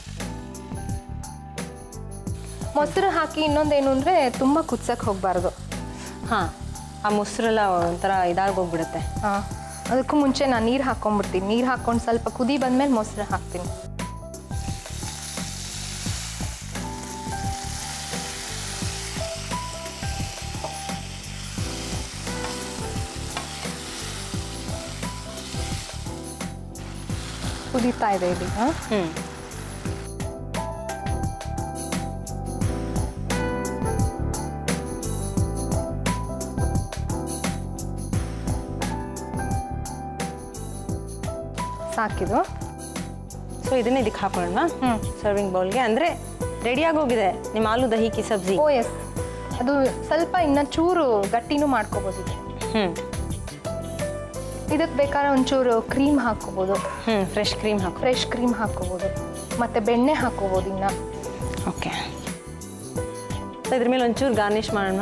[SPEAKER 2] ಮೊಸರು ಹಾಕಿ ಇನ್ನೊಂದೇನು ಅಂದರೆ ತುಂಬ ಕುದ್ಸಕ್ಕೆ ಹೋಗಬಾರ್ದು
[SPEAKER 1] ಹಾಂ ಆ ಮೊಸರೆಲ್ಲ ಒಂಥರ ಇದಾಗೋಗ್ಬಿಡುತ್ತೆ
[SPEAKER 2] ಅದಕ್ಕೂ ಮುಂಚೆ ನಾನು ನೀರು ಹಾಕ್ಕೊಂಡ್ಬಿಡ್ತೀನಿ ನೀರು ಹಾಕ್ಕೊಂಡು ಸ್ವಲ್ಪ ಕುದಿ ಬಂದಮೇಲೆ ಮೊಸರು ಹಾಕ್ತೀನಿ ಕುದೀತಾ ಇದೆ ಇದೀಗ
[SPEAKER 1] ಹ್ಞೂ
[SPEAKER 2] ಸಾಕಿದು
[SPEAKER 1] ಸೊ ಇದನ್ನೇ ಇದಕ್ಕೆ ಹಾಕೊಳ್ಳೋಣ
[SPEAKER 2] ಹ್ಞೂ
[SPEAKER 1] ಸರ್ವಿಂಗ್ ಬೌಲ್ಗೆ ಅಂದರೆ ರೆಡಿಯಾಗಿ ಹೋಗಿದೆ ನಿಮ್ಮ ಆಲೂ ದಹಿ ಕಿ ಸಬ್ಜಿ
[SPEAKER 2] ಓ ಎಸ್ ಅದು ಸ್ವಲ್ಪ ಇನ್ನ ಚೂರು ಗಟ್ಟಿನೂ ಮಾಡ್ಕೋಬೋದು ಇದು.
[SPEAKER 1] ಹ್ಞೂ
[SPEAKER 2] ಇದಕ್ಕೆ ಬೇಕಾದ್ರೆ ಒಂಚೂರು ಕ್ರೀಮ್ ಹಾಕ್ಕೋಬೋದು
[SPEAKER 1] ಹ್ಞೂ ಫ್ರೆಶ್ ಕ್ರೀಮ್ ಹಾಕು
[SPEAKER 2] ಫ್ರೆಶ್ ಕ್ರೀಮ್ ಹಾಕ್ಕೋಬೋದು ಮತ್ತು ಬೆಣ್ಣೆ ಹಾಕ್ಕೋಬೋದು ಇನ್ನು
[SPEAKER 1] ಓಕೆ ಸೊ ಇದ್ರ ಮೇಲೆ ಒಂಚೂರು ಗಾರ್ನಿಷ್ ಮಾಡೋಣ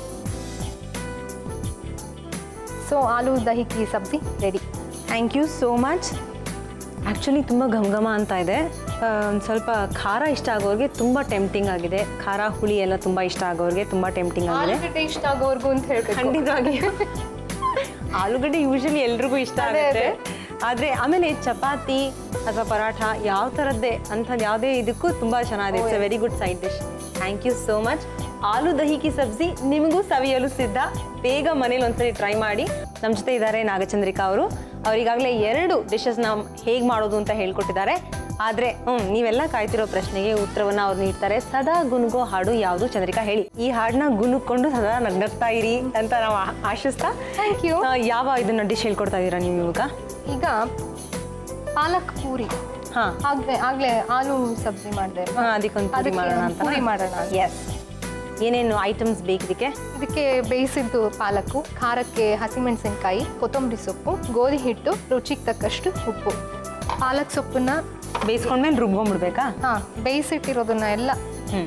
[SPEAKER 2] so aloo dahi ki sabzi ready
[SPEAKER 1] thank you so much actually ತುಂಬ ಘಮ ಘಮ ಅಂತ ಇದೆ ಒಂದು ಸ್ವಲ್ಪ ಖಾರ ಇಷ್ಟ ಆಗೋರಿಗೆ ತುಂಬ ಟೆಂಪ್ಟಿಂಗ್ ಆಗಿದೆ ಖಾರ ಹುಳಿ ಎಲ್ಲ ತುಂಬ ಇಷ್ಟ ಆಗೋರಿಗೆ ತುಂಬ ಟೆಂಪ್ಟಿಂಗ್ ಆಗಿದೆ
[SPEAKER 2] ಆಲೂಗಡ್ಡೆ ಇಷ್ಟ ಆಗೋರ್ಗು ಅಂತ ಹೇಳ್ಬೇಕು
[SPEAKER 1] ಖಂಡಿತವಾಗಿ ಆಲೂಗಡ್ಡೆ ಯೂಶಲಿ ಎಲ್ರಿಗೂ ಇಷ್ಟ
[SPEAKER 2] ಅದೇ,
[SPEAKER 1] ಆಗುತ್ತೆ ಆದರೆ ಆಮೇಲೆ ಚಪಾತಿ ಅಥವಾ ಪರಾಠ ಯಾವ ಥರದ್ದೇ ಅಂಥದ್ದು ಯಾವುದೇ ಇದಕ್ಕೂ ತುಂಬ ಚೆನ್ನಾಗಿದೆ it's a very good side dish thank you so much aloo dahi ki sabzi ನಿಮಗೂ ಸವಿಯಲು ಸಿದ್ಧ ಬೇಗ ಮನೇಲಿ ಒಂದ್ಸರಿ ಟ್ರೈ ಮಾಡಿ ನಮ್ಮ ಜೊತೆ ಇದ್ದಾರೆ ನಾಗಚಂದ್ರಿಕಾ ಅವರು ಅವರಿಗಾಗಲೇ ಎರಡು ಡಿಶಸ್ನ ಹೇಗೆ ಮಾಡೋದು ಅಂತ ಹೇಳ್ಕೊಟ್ಟಿದ್ದಾರೆ ಆದ್ರೆ ಹ್ಮ್ ನೀವೆಲ್ಲ ಕಾಯ್ತಿರೋ ಪ್ರಶ್ನೆಗೆ ಉತ್ತರವನ್ನ ಅವ್ರು ನೀಡ್ತಾರೆ ಸದಾ ಗುನುಗೋ ಹಾಡು ಯಾವುದು ಚಂದ್ರಿಕಾ ಹೇಳಿ ಈ ಹಾಡನ್ನ ಗುನುಕೊಂಡು ಸದಾ ನಗ್ನಗ್ತಾ ಇರಿ ಅಂತ ನಾವು ಆ- ಆಶಿಸ್ತಾ
[SPEAKER 2] ಥ್ಯಾಂಕ್ ಯು
[SPEAKER 1] ಆ, ಯಾವ ಇದನ್ನ ಡಿಶ್ ಹೇಳ್ಕೊಡ್ತಾ ಇದೀರಾ ನೀವು ಇವಾಗ
[SPEAKER 2] ಈಗ ಪಾಲಕ್ ಪೂರಿ
[SPEAKER 1] ಹಾ
[SPEAKER 2] ಆಗ್ಲೇ ಆಗ್ಲೇ ಆಲೂ ಸಬ್ಜಿ ಮಾಡಿದೆ
[SPEAKER 1] ಹಾ, ಅದಕ್ಕೊಂದು ಪೂರಿ ಮಾಡೋಣ ಅಂತ
[SPEAKER 2] ಪೂರಿ ಮಾಡೋಣ ಅಂತ.
[SPEAKER 1] ಎಸ್ ಏನೇನು ಐಟಮ್ಸ್ ಬೇಕು ಇದಕ್ಕೆ
[SPEAKER 2] ಇದಕ್ಕೆ ಬೇಯಿಸಿದ್ದು ಪಾಲಕು ಖಾರಕ್ಕೆ ಹಸಿಮೆಣಸಿನ್ಕಾಯಿ ಕೊತ್ತಂಬರಿ ಸೊಪ್ಪು ಗೋಧಿ ಹಿಟ್ಟು ರುಚಿಗೆ ತಕ್ಕಷ್ಟು ಉಪ್ಪು ಪಾಲಕ್ ಸೊಪ್ಪನ್ನ
[SPEAKER 1] ಬೇಯಿಸ್ಕೊಂಡ್ಮೇಲೆ ರುಬ್ಕೊಂಡ್ಬಿಡ್ಬೇಕಾ
[SPEAKER 2] ಹಾ ಬೇಯಿಸಿಟ್ಟಿರೋದನ್ನ ಎಲ್ಲ
[SPEAKER 1] ಹ್ಮ್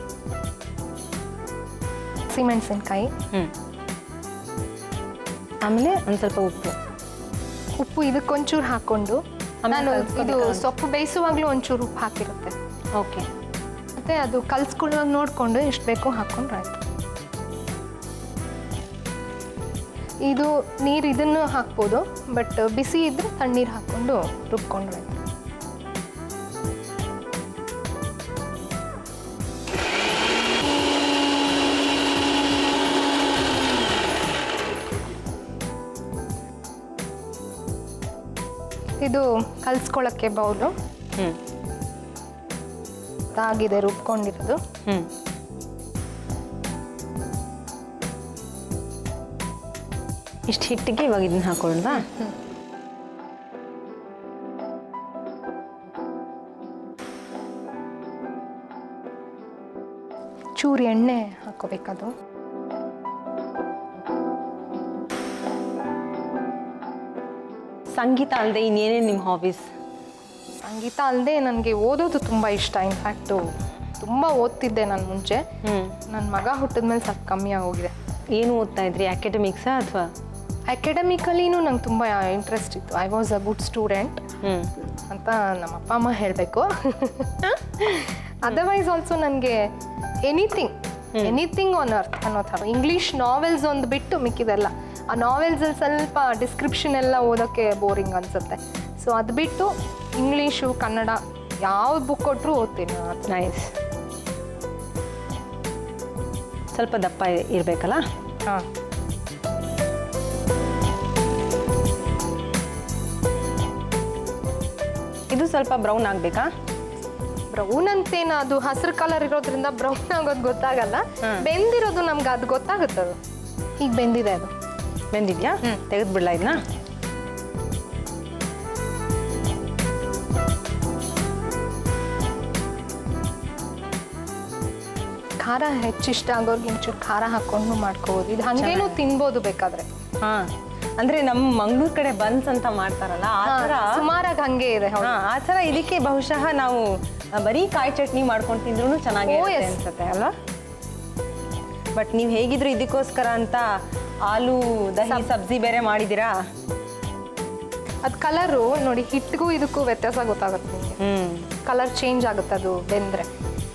[SPEAKER 2] ಹಸಿಮೆಣಸಿನ್ಕಾಯಿ
[SPEAKER 1] ಹ್ಮ್ ಆಮೇಲೆ ಒಂದ್ ಸ್ವಲ್ಪ ಉಪ್ಪು
[SPEAKER 2] ಉಪ್ಪು ಇದಕ್ಕೊಂಚೂರು ಹಾಕೊಂಡು
[SPEAKER 1] ಆಮೇಲೆ
[SPEAKER 2] ನಾನು ಇದು
[SPEAKER 1] ಕಲ್ಸ್ಕೊಬೇಕಾ?
[SPEAKER 2] ಸೊಪ್ಪು ಬೇಯಿಸುವಾಗ್ಲೂ ಒಂಚೂರು ಉಪ್ಪು ಹಾಕಿರುತ್ತೆ
[SPEAKER 1] ಓಕೆ
[SPEAKER 2] ಮತ್ತೆ ಅದು ಕಲ್ಸ್ಕೊಳ್ಳುವಾಗ ನೋಡಿಕೊಂಡು ಎಷ್ಟು ಬೇಕೋ ಹಾಕೊಂಡ್ರೆ ಆಯ್ತು ಇದು ನೀರು ಇದನ್ನು ಹಾಕ್ಬೋದು ಬಟ್ ಬಿಸಿ ಇದ್ರೆ ತಣ್ಣೀರು ಹಾಕ್ಕೊಂಡು ರುಬ್ಕೊಂಡ್ರೆ ಆಯ್ತು ಇದು ಕಲ್ಸ್ಕೊಳ್ಳೋಕ್ಕೆ ಬೌಲು
[SPEAKER 1] ಹ್ಮ್
[SPEAKER 2] ಆಗಿದೆ ರುಬ್ಕೊಂಡಿರೋದು
[SPEAKER 1] ಹ್ಮ್ ಇಷ್ಟು ಹಿಟ್ಟಿಗೆ ಇವಾಗ ಇದನ್ನ ಹಾಕೊಳ್ಳೋದಾ
[SPEAKER 2] ಚೂರು ಎಣ್ಣೆ ಹಾಕೋಬೇಕದು
[SPEAKER 1] ಸಂಗೀತ ಅಲ್ಲದೆ ಇನ್ನೇನೇನು ನಿಮ್ಮ ಹಾಬೀಸ್
[SPEAKER 2] ಸಂಗೀತ ಅಲ್ಲದೆ ನನಗೆ ಓದೋದು ತುಂಬ ಇಷ್ಟ ಇನ್ಫ್ಯಾಕ್ಟು ತುಂಬ ಓದ್ತಿದ್ದೆ ನಾನು ಮುಂಚೆ
[SPEAKER 1] ಹ್ಮ್
[SPEAKER 2] ನನ್ನ ಮಗ ಹುಟ್ಟಿದ್ಮೇಲೆ ಸ್ವಲ್ಪ ಕಮ್ಮಿ ಆಗೋಗಿದೆ
[SPEAKER 1] ಏನು ಓದ್ತಾ ಇದ್ರಿ ಅಕಾಡೆಮಿಕ್ಸಾ ಅಥವಾ
[SPEAKER 2] ಅಕಾಡೆಮಿಕಲಿನೂ ನಂಗೆ ತುಂಬ ಇಂಟ್ರೆಸ್ಟ್ ಇತ್ತು I was a good student
[SPEAKER 1] hmm
[SPEAKER 2] ಅಂತ ನಮ್ಮ ಅಪ್ಪ ಅಮ್ಮ ಹೇಳಬೇಕು ಅದರ್ವೈಸ್ ಆಲ್ಸೋ ನನಗೆ ಎನಿಥಿಂಗ್ ಎನಿಥಿಂಗ್ ಆನ್ ಅರ್ತ್ ಅನ್ನೋ ಥರ ಇಂಗ್ಲೀಷ್ ನಾವೆಲ್ಸ್ ಒಂದು ಬಿಟ್ಟು ಮಿಕ್ಕಿದೆಲ್ಲ ಆ ನಾವೆಲ್ಸಲ್ಲಿ ಸ್ವಲ್ಪ ಡಿಸ್ಕ್ರಿಪ್ಷನ್ ಎಲ್ಲ ಓದೋಕ್ಕೆ ಬೋರಿಂಗ್ ಅನಿಸುತ್ತೆ ಸೊ ಅದು ಬಿಟ್ಟು ಇಂಗ್ಲೀಷು ಕನ್ನಡ ಯಾವ ಬುಕ್ ಕೊಟ್ಟರು ಓದ್ತೀನಿ ನಾನು ಅದು
[SPEAKER 1] ನೈಸ್ ಸ್ವಲ್ಪ ದಪ್ಪ ಇ- ಇರ್ಬೇಕಲ್ಲ
[SPEAKER 2] ಹಾಂ
[SPEAKER 1] ಇದು ಸ್ವಲ್ಪ ಬ್ರೌನ್ ಆಗಬೇಕಾ
[SPEAKER 2] ಬ್ರೌನ್ ಅಂತೇನು ಅದು ಹಸಿರು ಕಲರ್ ಇರೋದ್ರಿಂದ ಬ್ರೌನ್ ಆಗೋದು ಗೊತ್ತಾಗಲ್ಲ
[SPEAKER 1] ಹ್ಮ್.
[SPEAKER 2] ಬೆಂದಿರೋದು ನಮ್ಗೆ ಅದು ಗೊತ್ತಾಗುತ್ತೆ ಅದು ಈಗ ಬೆಂದಿದೆ ಅದು
[SPEAKER 1] ಬೆಂದಿದ್ಯಾ
[SPEAKER 2] ಹ್ಮ್.
[SPEAKER 1] ತೆಗೆದು ಬಿಡ್ಲಾ ಇದನ್ನ
[SPEAKER 2] ಖಾರ ಹೆಚ್ಚಿಷ್ಟ ಆಗೋರ್ಗೆ ಒಂಚೂರು ಖಾರ ಹಾಕೊಂಡು ಮಾಡ್ಕೋಬೋದು ಇದು ಹಂಗೇನು ತಿನ್ಬೋದು ಬೇಕಾದ್ರೆ
[SPEAKER 1] ಹಾ ಅಂದ್ರೆ ನಮ್ಮ ಮಂಗ್ಳೂರ್ ಕಡೆ ಬನ್ಸ್ ಅಂತ ಮಾಡ್ತಾರಲ್ಲ ಆ ಥರ
[SPEAKER 2] ಸುಮಾರಾಗಿ ಹಂಗೆ ಇದೆ ಹೌದು.
[SPEAKER 1] ಹಾ ಆ ಥರ ಇದಕ್ಕೆ ಬಹುಶಃ ನಾವು ಆ, ಬರೀ ಕಾಯಿ ಚಟ್ನಿ ಮಾಡ್ಕೊಂಡು ತಿಂದ್ರೂ ಚೆನ್ನಾಗಿ
[SPEAKER 2] Oh, yes.
[SPEAKER 1] ಅನ್ಸುತ್ತೆ ಅಲ್ವಾ ಬಟ್ ನೀವು ಹೇಗಿದ್ರು ಇದಕ್ಕೋಸ್ಕರ ಅಂತ ಆಲೂ ದಹಿ ಸಬ್ಜಿ ಬೇರೆ ಮಾಡಿದ್ದೀರಾ
[SPEAKER 2] ಅದ್ ಕಲರು ನೋಡಿ ಹಿಟ್ಟಿಗೂ ಇದಕ್ಕೂ ವ್ಯತ್ಯಾಸ ಗೊತ್ತಾಗುತ್ತೆ ನಿಮಗೆ
[SPEAKER 1] ಹ್ಮ್
[SPEAKER 2] ಕಲರ್ ಚೇಂಜ್ ಆಗುತ್ತೆ ಅದು ಬೆಂದ್ರೆ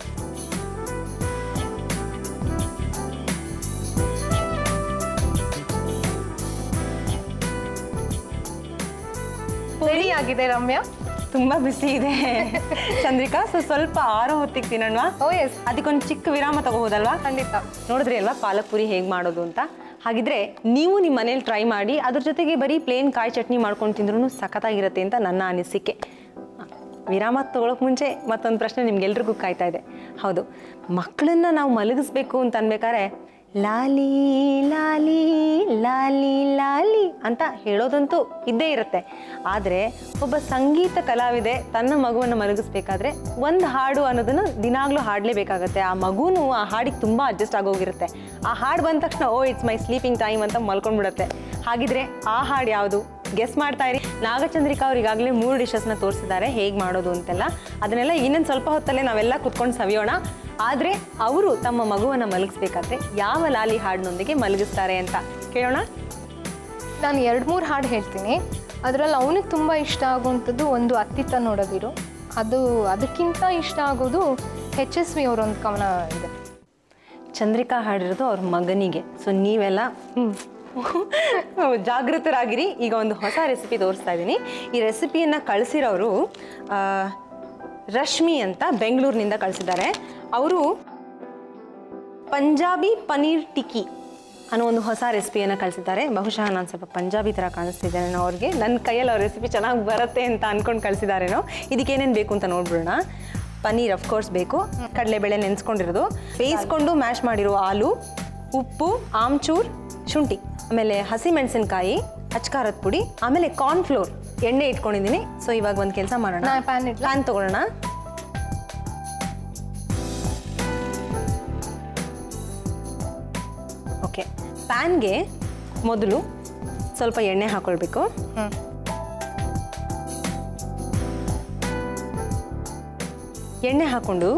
[SPEAKER 2] ರೆಡಿ ಆಗಿದೆ ರಮ್ಯಾ
[SPEAKER 1] ತುಂಬಾ ಬಿಸಿ ಇದೆ ಚಂದ್ರಿಕಾ ಸೊ ಸ್ವಲ್ಪ ಆರೋ ಹೊತ್ತಿಗೆ ತಿನ್ನೋಣವಾ
[SPEAKER 2] ಓ ಎಸ್
[SPEAKER 1] ಅದಕ್ಕೊಂದು ಚಿಕ್ಕ ವಿರಾಮ ತಗೋಬೋದಲ್ವಾ
[SPEAKER 2] ಖಂಡಿತ
[SPEAKER 1] ನೋಡಿದ್ರಿ ಅಲ್ವಾ ಪಾಲಕ್ ಪೂರಿ ಹೇಗೆ ಮಾಡೋದು ಅಂತ ಹಾಗಿದ್ರೆ ನೀವು ನಿಮ್ಮ ಮನೇಲಿ ಟ್ರೈ ಮಾಡಿ ಅದ್ರ ಜೊತೆಗೆ ಬರೀ ಪ್ಲೇನ್ ಕಾಯಿ ಚಟ್ನಿ ಮಾಡ್ಕೊಂಡು ತಿಂದ್ರೂ ಸಖತ್ತಾಗಿರುತ್ತೆ ಅಂತ ನನ್ನ ಅನಿಸಿಕೆ ವಿರಾಮ ತಗೊಳಕ್ ಮುಂಚೆ ಮತ್ತೊಂದು ಪ್ರಶ್ನೆ ನಿಮ್ಗೆಲ್ರಿಗೂ ಕಾಯ್ತಾ ಇದೆ ಹೌದು ಮಕ್ಕಳನ್ನ ನಾವು ಮಲಗಿಸ್ಬೇಕು ಅಂತ ಅನ್ಬೇಕಾದ್ರೆ ಲಾಲಿ ಲಾಲಿ ಲಾಲಿ ಲಾಲಿ ಅಂತ ಹೇಳೋದಂತೂ ಇದ್ದೇ ಇರುತ್ತೆ ಆದರೆ ಒಬ್ಬ ಸಂಗೀತ ಕಲಾವಿದೆ ತನ್ನ ಮಗುವನ್ನು ಮಲಗಿಸ್ಬೇಕಾದ್ರೆ ಒಂದು ಹಾಡು ಅನ್ನೋದನ್ನು ದಿನಾಗ್ಲೂ ಹಾಡಲೇಬೇಕಾಗತ್ತೆ ಆ ಮಗುನು ಆ ಹಾಡಿಗೆ ತುಂಬ ಅಡ್ಜಸ್ಟ್ ಆಗೋಗಿರುತ್ತೆ ಆ ಹಾಡು ಬಂದ ತಕ್ಷಣ oh it's my sleeping time ಅಂತ ಮಲ್ಕೊಂಡ್ಬಿಡುತ್ತೆ ಹಾಗಿದ್ರೆ ಆ ಹಾಡು ಯಾವುದು ಗೆಸ್ ಮಾಡ್ತಾ ಇರಿ ನಾಗಚಂದ್ರಿಕಾ ಅವ್ರು ಈಗಾಗಲೇ ಮೂರು ಡಿಶಸ್ನ ತೋರಿಸಿದ್ದಾರೆ ಹೇಗೆ ಮಾಡೋದು ಅಂತೆಲ್ಲ ಅದನ್ನೆಲ್ಲ ಇನ್ನೊಂದು ಸ್ವಲ್ಪ ಹೊತ್ತಲ್ಲೇ ನಾವೆಲ್ಲ ಕುತ್ಕೊಂಡು ಸವಿಯೋಣ ಆದರೆ ಅವರು ತಮ್ಮ ಮಗುವನ್ನು ಮಲಗಿಸ್ಬೇಕಾದ್ರೆ ಯಾವ ಲಾಲಿ ಹಾಡಿನೊಂದಿಗೆ ಮಲಗಿಸ್ತಾರೆ ಅಂತ ಕೇಳೋಣ
[SPEAKER 2] ನಾನು ಎರಡು ಮೂರು ಹಾಡು ಹೇಳ್ತೀನಿ ಅದರಲ್ಲಿ ಅವನಿಗೆ ತುಂಬ ಇಷ್ಟ ಆಗುವಂಥದ್ದು ಒಂದು ಅತ್ತಿತ್ತ ನೋಡೋದಿರು ಅದು ಅದಕ್ಕಿಂತ ಇಷ್ಟ ಆಗೋದು ಎಚ್ ಎಸ್ ವಿ ಅವರೊಂದು ಕವನ ಇದೆ
[SPEAKER 1] ಚಂದ್ರಿಕಾ ಹಾಡಿರೋದು ಅವ್ರ ಮಗನಿಗೆ ಸೊ ನೀವೆಲ್ಲ ಜಾಗೃತರಾಗಿರಿ ಈಗ ಒಂದು ಹೊಸ ರೆಸಿಪಿ ತೋರಿಸ್ತಾ ಇದ್ದೀನಿ ಈ ರೆಸಿಪಿಯನ್ನು ಕಳಿಸಿರೋರು ರಶ್ಮಿ ಅಂತ ಬೆಂಗಳೂರಿನಿಂದ ಕಳಿಸಿದ್ದಾರೆ ಅವರು ಪಂಜಾಬಿ ಪನೀರ್ ಟಿಕ್ಕಿ ಅನ್ನೋ ಒಂದು ಹೊಸ ರೆಸಿಪಿಯನ್ನು ಕಳಿಸಿದ್ದಾರೆ ಬಹುಶಃ ನಾನು ಸ್ವಲ್ಪ ಪಂಜಾಬಿ ಥರ ಕಾಣಿಸ್ತಿದ್ದೇನೆ ಅವ್ರಿಗೆ ನನ್ನ ಕೈಯಲ್ಲಿ ಅವ್ರ ರೆಸಿಪಿ ಚೆನ್ನಾಗಿ ಬರುತ್ತೆ ಅಂತ ಅಂದ್ಕೊಂಡು ಕಳಿಸಿದಾರೇನೋ ಇದಕ್ಕೆ ಏನೇನು ಬೇಕು ಅಂತ ನೋಡ್ಬಿಡೋಣ ಪನ್ನೀರ್ ಅಫ್ಕೋರ್ಸ್ ಬೇಕು ಕಡಲೆಬೇಳೆ ನೆನೆಸ್ಕೊಂಡಿರೋದು ಬೇಯಿಸ್ಕೊಂಡು ಮ್ಯಾಶ್ ಮಾಡಿರೋ ಹಾಲು ಉಪ್ಪು ಆಮ್ಚೂರ್ ಶುಂಠಿ ಆಮೇಲೆ ಹಸಿ ಮೆಣಸಿನ್ಕಾಯಿ ಅಚ್ಕಾರದ ಪುಡಿ ಆಮೇಲೆ ಕಾರ್ನ್ಫ್ಲೋರ್ ಎಣ್ಣೆ ಇಟ್ಕೊಂಡಿದ್ದೀನಿ ಸೊ ಇವಾಗ ಒಂದು ಕೆಲಸ ಮಾಡೋಣ
[SPEAKER 2] ನಾ ಪ್ಯಾನ್ ಇಡ್ಲಾ
[SPEAKER 1] ಪ್ಯಾನ್ ತಗೊಳ್ಳೋಣ ಓಕೆ ಪ್ಯಾನ್ಗೆ ಮೊದಲು ಸ್ವಲ್ಪ ಎಣ್ಣೆ ಹಾಕೊಳ್ಬೇಕು
[SPEAKER 2] ಹ್ಮ್
[SPEAKER 1] ಎಣ್ಣೆ ಹಾಕೊಂಡು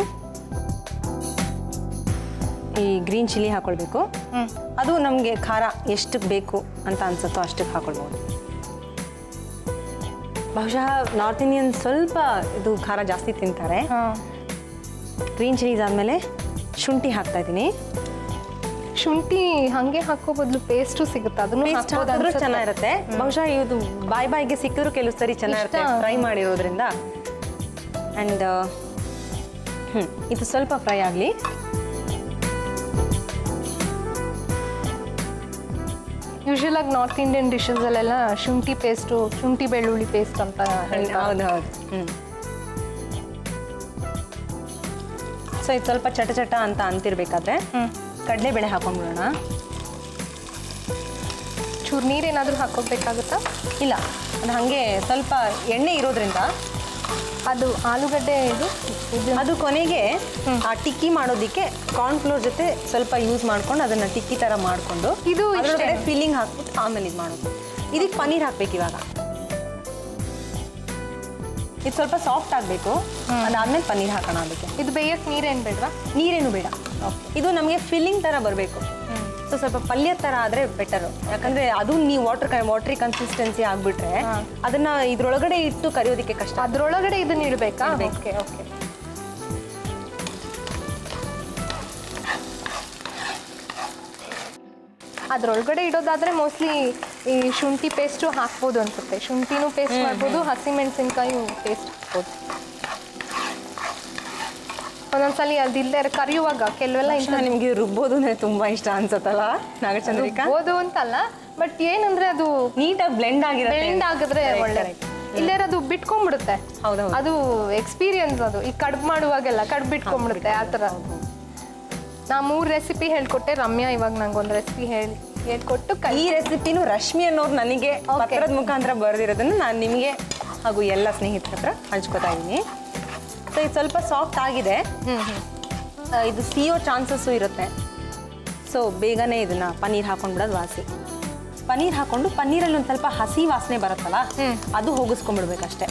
[SPEAKER 1] ಈ ಗ್ರೀನ್ ಚಿಲ್ಲಿ ಹಾಕೊಳ್ಬೇಕು
[SPEAKER 2] ಹ್ಮ್
[SPEAKER 1] ಅದು ನಮಗೆ ಖಾರ ಎಷ್ಟು ಬೇಕು ಅಂತ ಅನ್ಸುತ್ತೋ ಅಷ್ಟಕ್ಕೆ ಹಾಕೊಳ್ಬೋದು ಬಹುಶಃ ನಾರ್ತ್ ಇಂಡಿಯನ್ ಸ್ವಲ್ಪ ಇದು ಖಾರ ಜಾಸ್ತಿ ತಿಂತಾರೆ
[SPEAKER 2] ಹಾ
[SPEAKER 1] ಗ್ರೀನ್ ಚಿಲ್ಲೀಸ್ ಆದಮೇಲೆ ಶುಂಠಿ ಹಾಕ್ತಾ ಇದ್ದೀನಿ
[SPEAKER 2] ಶುಂಠಿ ಹಂಗೆ ಹಾಕೋ ಬದಲು ಪೇಸ್ಟು ಸಿಗುತ್ತೆ ಅದನ್ನು
[SPEAKER 1] ಪೇಸ್ಟ್
[SPEAKER 2] ಹಾಕ್ಬೋದು
[SPEAKER 1] ಹಾಕಿದ್ರು
[SPEAKER 2] ಅನ್ಸುತ್ತೆ.
[SPEAKER 1] ಚೆನ್ನಾಗಿರುತ್ತೆ ಬಹುಶಃ ಇದು ಬಾಯ್ ಬಾಯ್ಗೆ ಸಿಕ್ಕಿದ್ರು ಕೆಲವು ಸರಿ ಚೆನ್ನಾಗಿರುತ್ತೆ
[SPEAKER 2] ಇಷ್ಟ.
[SPEAKER 1] ಫ್ರೈ ಮಾಡಿರೋದ್ರಿಂದ ಆ್ಯಂಡ್ ಹ್ಞೂ ಇದು ಸ್ವಲ್ಪ ಫ್ರೈ ಆಗಲಿ
[SPEAKER 2] ಯೂಶುವಲ್ ಆಗಿ ನಾರ್ತ್ ಇಂಡಿಯನ್ ಡಿಶಸ್ ಅಲ್ಲೆಲ್ಲ ಶುಂಠಿ ಪೇಸ್ಟು ಶುಂಠಿ ಬೆಳ್ಳುಳ್ಳಿ ಪೇಸ್ಟ್ ಅಂತ ಹೇಳ್ತಾರೆ.
[SPEAKER 1] ಹೌದು ಹೌದು ಹ್ಞೂ ಸೊ ಇದು ಸ್ವಲ್ಪ ಚಟ ಚಟ ಅಂತ ಅಂತಿರ್ಬೇಕಾದ್ರೆ
[SPEAKER 2] ಹ್ಮ್
[SPEAKER 1] ಕಡಲೆಬೇಳೆ ಹಾಕೊಂಡ್ಬಿಡೋಣ
[SPEAKER 2] ಚೂರು ನೀರೇನಾದರೂ ಹಾಕೋಬೇಕಾಗುತ್ತಾ
[SPEAKER 1] ಇಲ್ಲ ಅದು ಹಾಗೆ ಸ್ವಲ್ಪ ಎಣ್ಣೆ ಇರೋದ್ರಿಂದ
[SPEAKER 2] ಅದು ಆಲೂಗಡ್ಡೆ ಇದು ಇದು
[SPEAKER 1] ಅದು ಕೊನೆಗೆ ಆ ಟಿಕ್ಕಿ ಮಾಡೋದಕ್ಕೆ ಕಾರ್ನ್ಫ್ಲೋರ್ ಜೊತೆ ಸ್ವಲ್ಪ ಯೂಸ್ ಮಾಡ್ಕೊಂಡು ಅದನ್ನ ಟಿಕ್ಕಿ ತರ ಮಾಡ್ಕೊಂಡು
[SPEAKER 2] ಇದು ಇಷ್ಟೇ?
[SPEAKER 1] ಫಿಲ್ಲಿಂಗ್ ಹಾಕ್ಬಿಟ್ಟು ಆಮೇಲೆ ಇದು ಮಾಡೋದು ಇದಕ್ಕೆ ಪನ್ನೀರ್ ಹಾಕ್ಬೇಕು ಇವಾಗ ಇದು ಸ್ವಲ್ಪ ಸಾಫ್ಟ್ ಆಗಬೇಕು ಅದಾದ್ಮೇಲೆ ಪನ್ನೀರ್ ಹಾಕೋಣ ಅದಕ್ಕೆ
[SPEAKER 2] ಇದು ಬೇಯಕ್ಕೆ ನೀರೇನು ಬೇಡವಾ
[SPEAKER 1] ನೀರೇನು ಬೇಡ ಇದು ನಮಗೆ ಫಿಲ್ಲಿಂಗ್ ತರ ಬರಬೇಕು ಸೊ ಸ್ವಲ್ಪ ಪಲ್ಯ ತರ ಆದ್ರೆ ಬೆಟರು ಯಾಕಂದ್ರೆ ಅದು ನೀವು ವಾಟರ್ ವಾಟ್ರಿ ಕನ್ಸಿಸ್ಟೆನ್ಸಿ ಆಗ್ಬಿಟ್ರೆ
[SPEAKER 2] ಹಾ.
[SPEAKER 1] ಅದನ್ನ ಇದ್ರೊಳಗಡೆ ಇಟ್ಟು ಕರಿಯೋದಕ್ಕೆ ಕಷ್ಟ
[SPEAKER 2] ಅದ್ರೊಳಗಡೆ ಇದನ್ನ ಇಡಬೇಕಾ
[SPEAKER 1] ಇಡ್ಬೇಕು.
[SPEAKER 2] ಓಕೆ ಓಕೆ ಅದ್ರೊಳಗಡೆ ಇಡೋದಾದ್ರೆ ಮೋಸ್ಟ್ಲಿ ಈ ಶುಂಠಿ ಪೇಸ್ಟು ಹಾಕ್ಬೋದು ಅನ್ಸುತ್ತೆ ಶುಂಠಿನೂ ಪೇಸ್ಟ್ ಮಾಡ್ಬೋದು ಹಸಿಮೆಣಸಿನ್ಕಾಯಿ ಪೇಸ್ಟ್ ಹಾಕ್ಬೋದು ಒಂದೊಂದ್ಸಲಿ ಅದಿಲ್ಲದೆ ಕರಿಯುವಾಗ ಕೆಲವೆಲ್ಲ ಇಂಥ
[SPEAKER 1] ಬಹುಶಃ ನಿಮ್ಗೆ ರುಬ್ಬೋದು ಅಂದ್ರೆ ತುಂಬಾ ಇಷ್ಟ ಅನ್ಸತ್ತಲ್ಲ ನಾಗಚಂದ್ರಿಕಾ
[SPEAKER 2] ರುಬ್ಬೋದು ಅಂತಲ್ಲ ಬಟ್ ಏನಂದ್ರೆ ಅದು
[SPEAKER 1] ನೀಟಾಗಿ ಬ್ಲೆಂಡ್ ಆಗಿರುತ್ತೆ
[SPEAKER 2] ಬೆಂಡ್ ಆಗಿದ್ರೆ
[SPEAKER 1] Correct,
[SPEAKER 2] ಒಳ್ಳೆ
[SPEAKER 1] correct.
[SPEAKER 2] ಇಲ್ಲೇರ ಅದು ಬಿಟ್ಕೊಂಡ್ಬಿಡುತ್ತೆ
[SPEAKER 1] ಹೌದೌದು
[SPEAKER 2] ಅದು ಎಕ್ಸ್ಪೀರಿಯನ್ಸ್ ಅದು ಈ ಕಡುಬು ಮಾಡುವಾಗೆಲ್ಲ ಕಡುಬು ಬಿಟ್ಕೊಂಡ್ಬಿಡುತ್ತೆ ಆ ಥರ ನಾ ಮೂರು ರೆಸಿಪಿ ಹೇಳ್ಕೊಟ್ಟೆ ರಮ್ಯಾ ಇವಾಗ ನಂಗೆ ಒಂದು ರೆಸಿಪಿ ಹೇಳಿ ಹೇಳ್ಕೊಟ್ಟು ಕೈ
[SPEAKER 1] ಈ ರೆಸಿಪಿನು ರಶ್ಮಿ ಅನ್ನೋರು ನನಗೆ ಪತ್ರದ ಮುಖಾಂತರ ಬರೆದಿರೋದನ್ನ ನಾನು ನಿಮಗೆ ಹಾಗೂ ಎಲ್ಲ ಸ್ನೇಹಿತರ ಹತ್ರ ಹಂಚ್ಕೋತಾ ಇದ್ದೀನಿ ಸೊ ಇದು ಸ್ವಲ್ಪ ಸಾಫ್ಟ್ ಆಗಿದೆ
[SPEAKER 2] ಹ್ಮ್ ಹ್ಮ್
[SPEAKER 1] ಆ, ಇದು ಸಿಯೋ ಚಾನ್ಸಸ್ಸು ಇರುತ್ತೆ ಸೊ ಬೇಗನೆ ಇದನ್ನ ಪನ್ನೀರ್ ಹಾಕೊಂಡ್ಬಿಡೋದು ವಾಸಿ ಪನ್ನೀರ್ ಹಾಕೊಂಡು ಪನ್ನೀರಲ್ಲಿ ಒಂದು ಸ್ವಲ್ಪ ಹಸಿ ವಾಸನೆ ಬರುತ್ತಲ್ಲ
[SPEAKER 2] ಹ್ಮ್.
[SPEAKER 1] ಅದು ಹೋಗಿಸ್ಕೊಂಡ್ಬಿಡ್ಬೇಕಷ್ಟೇ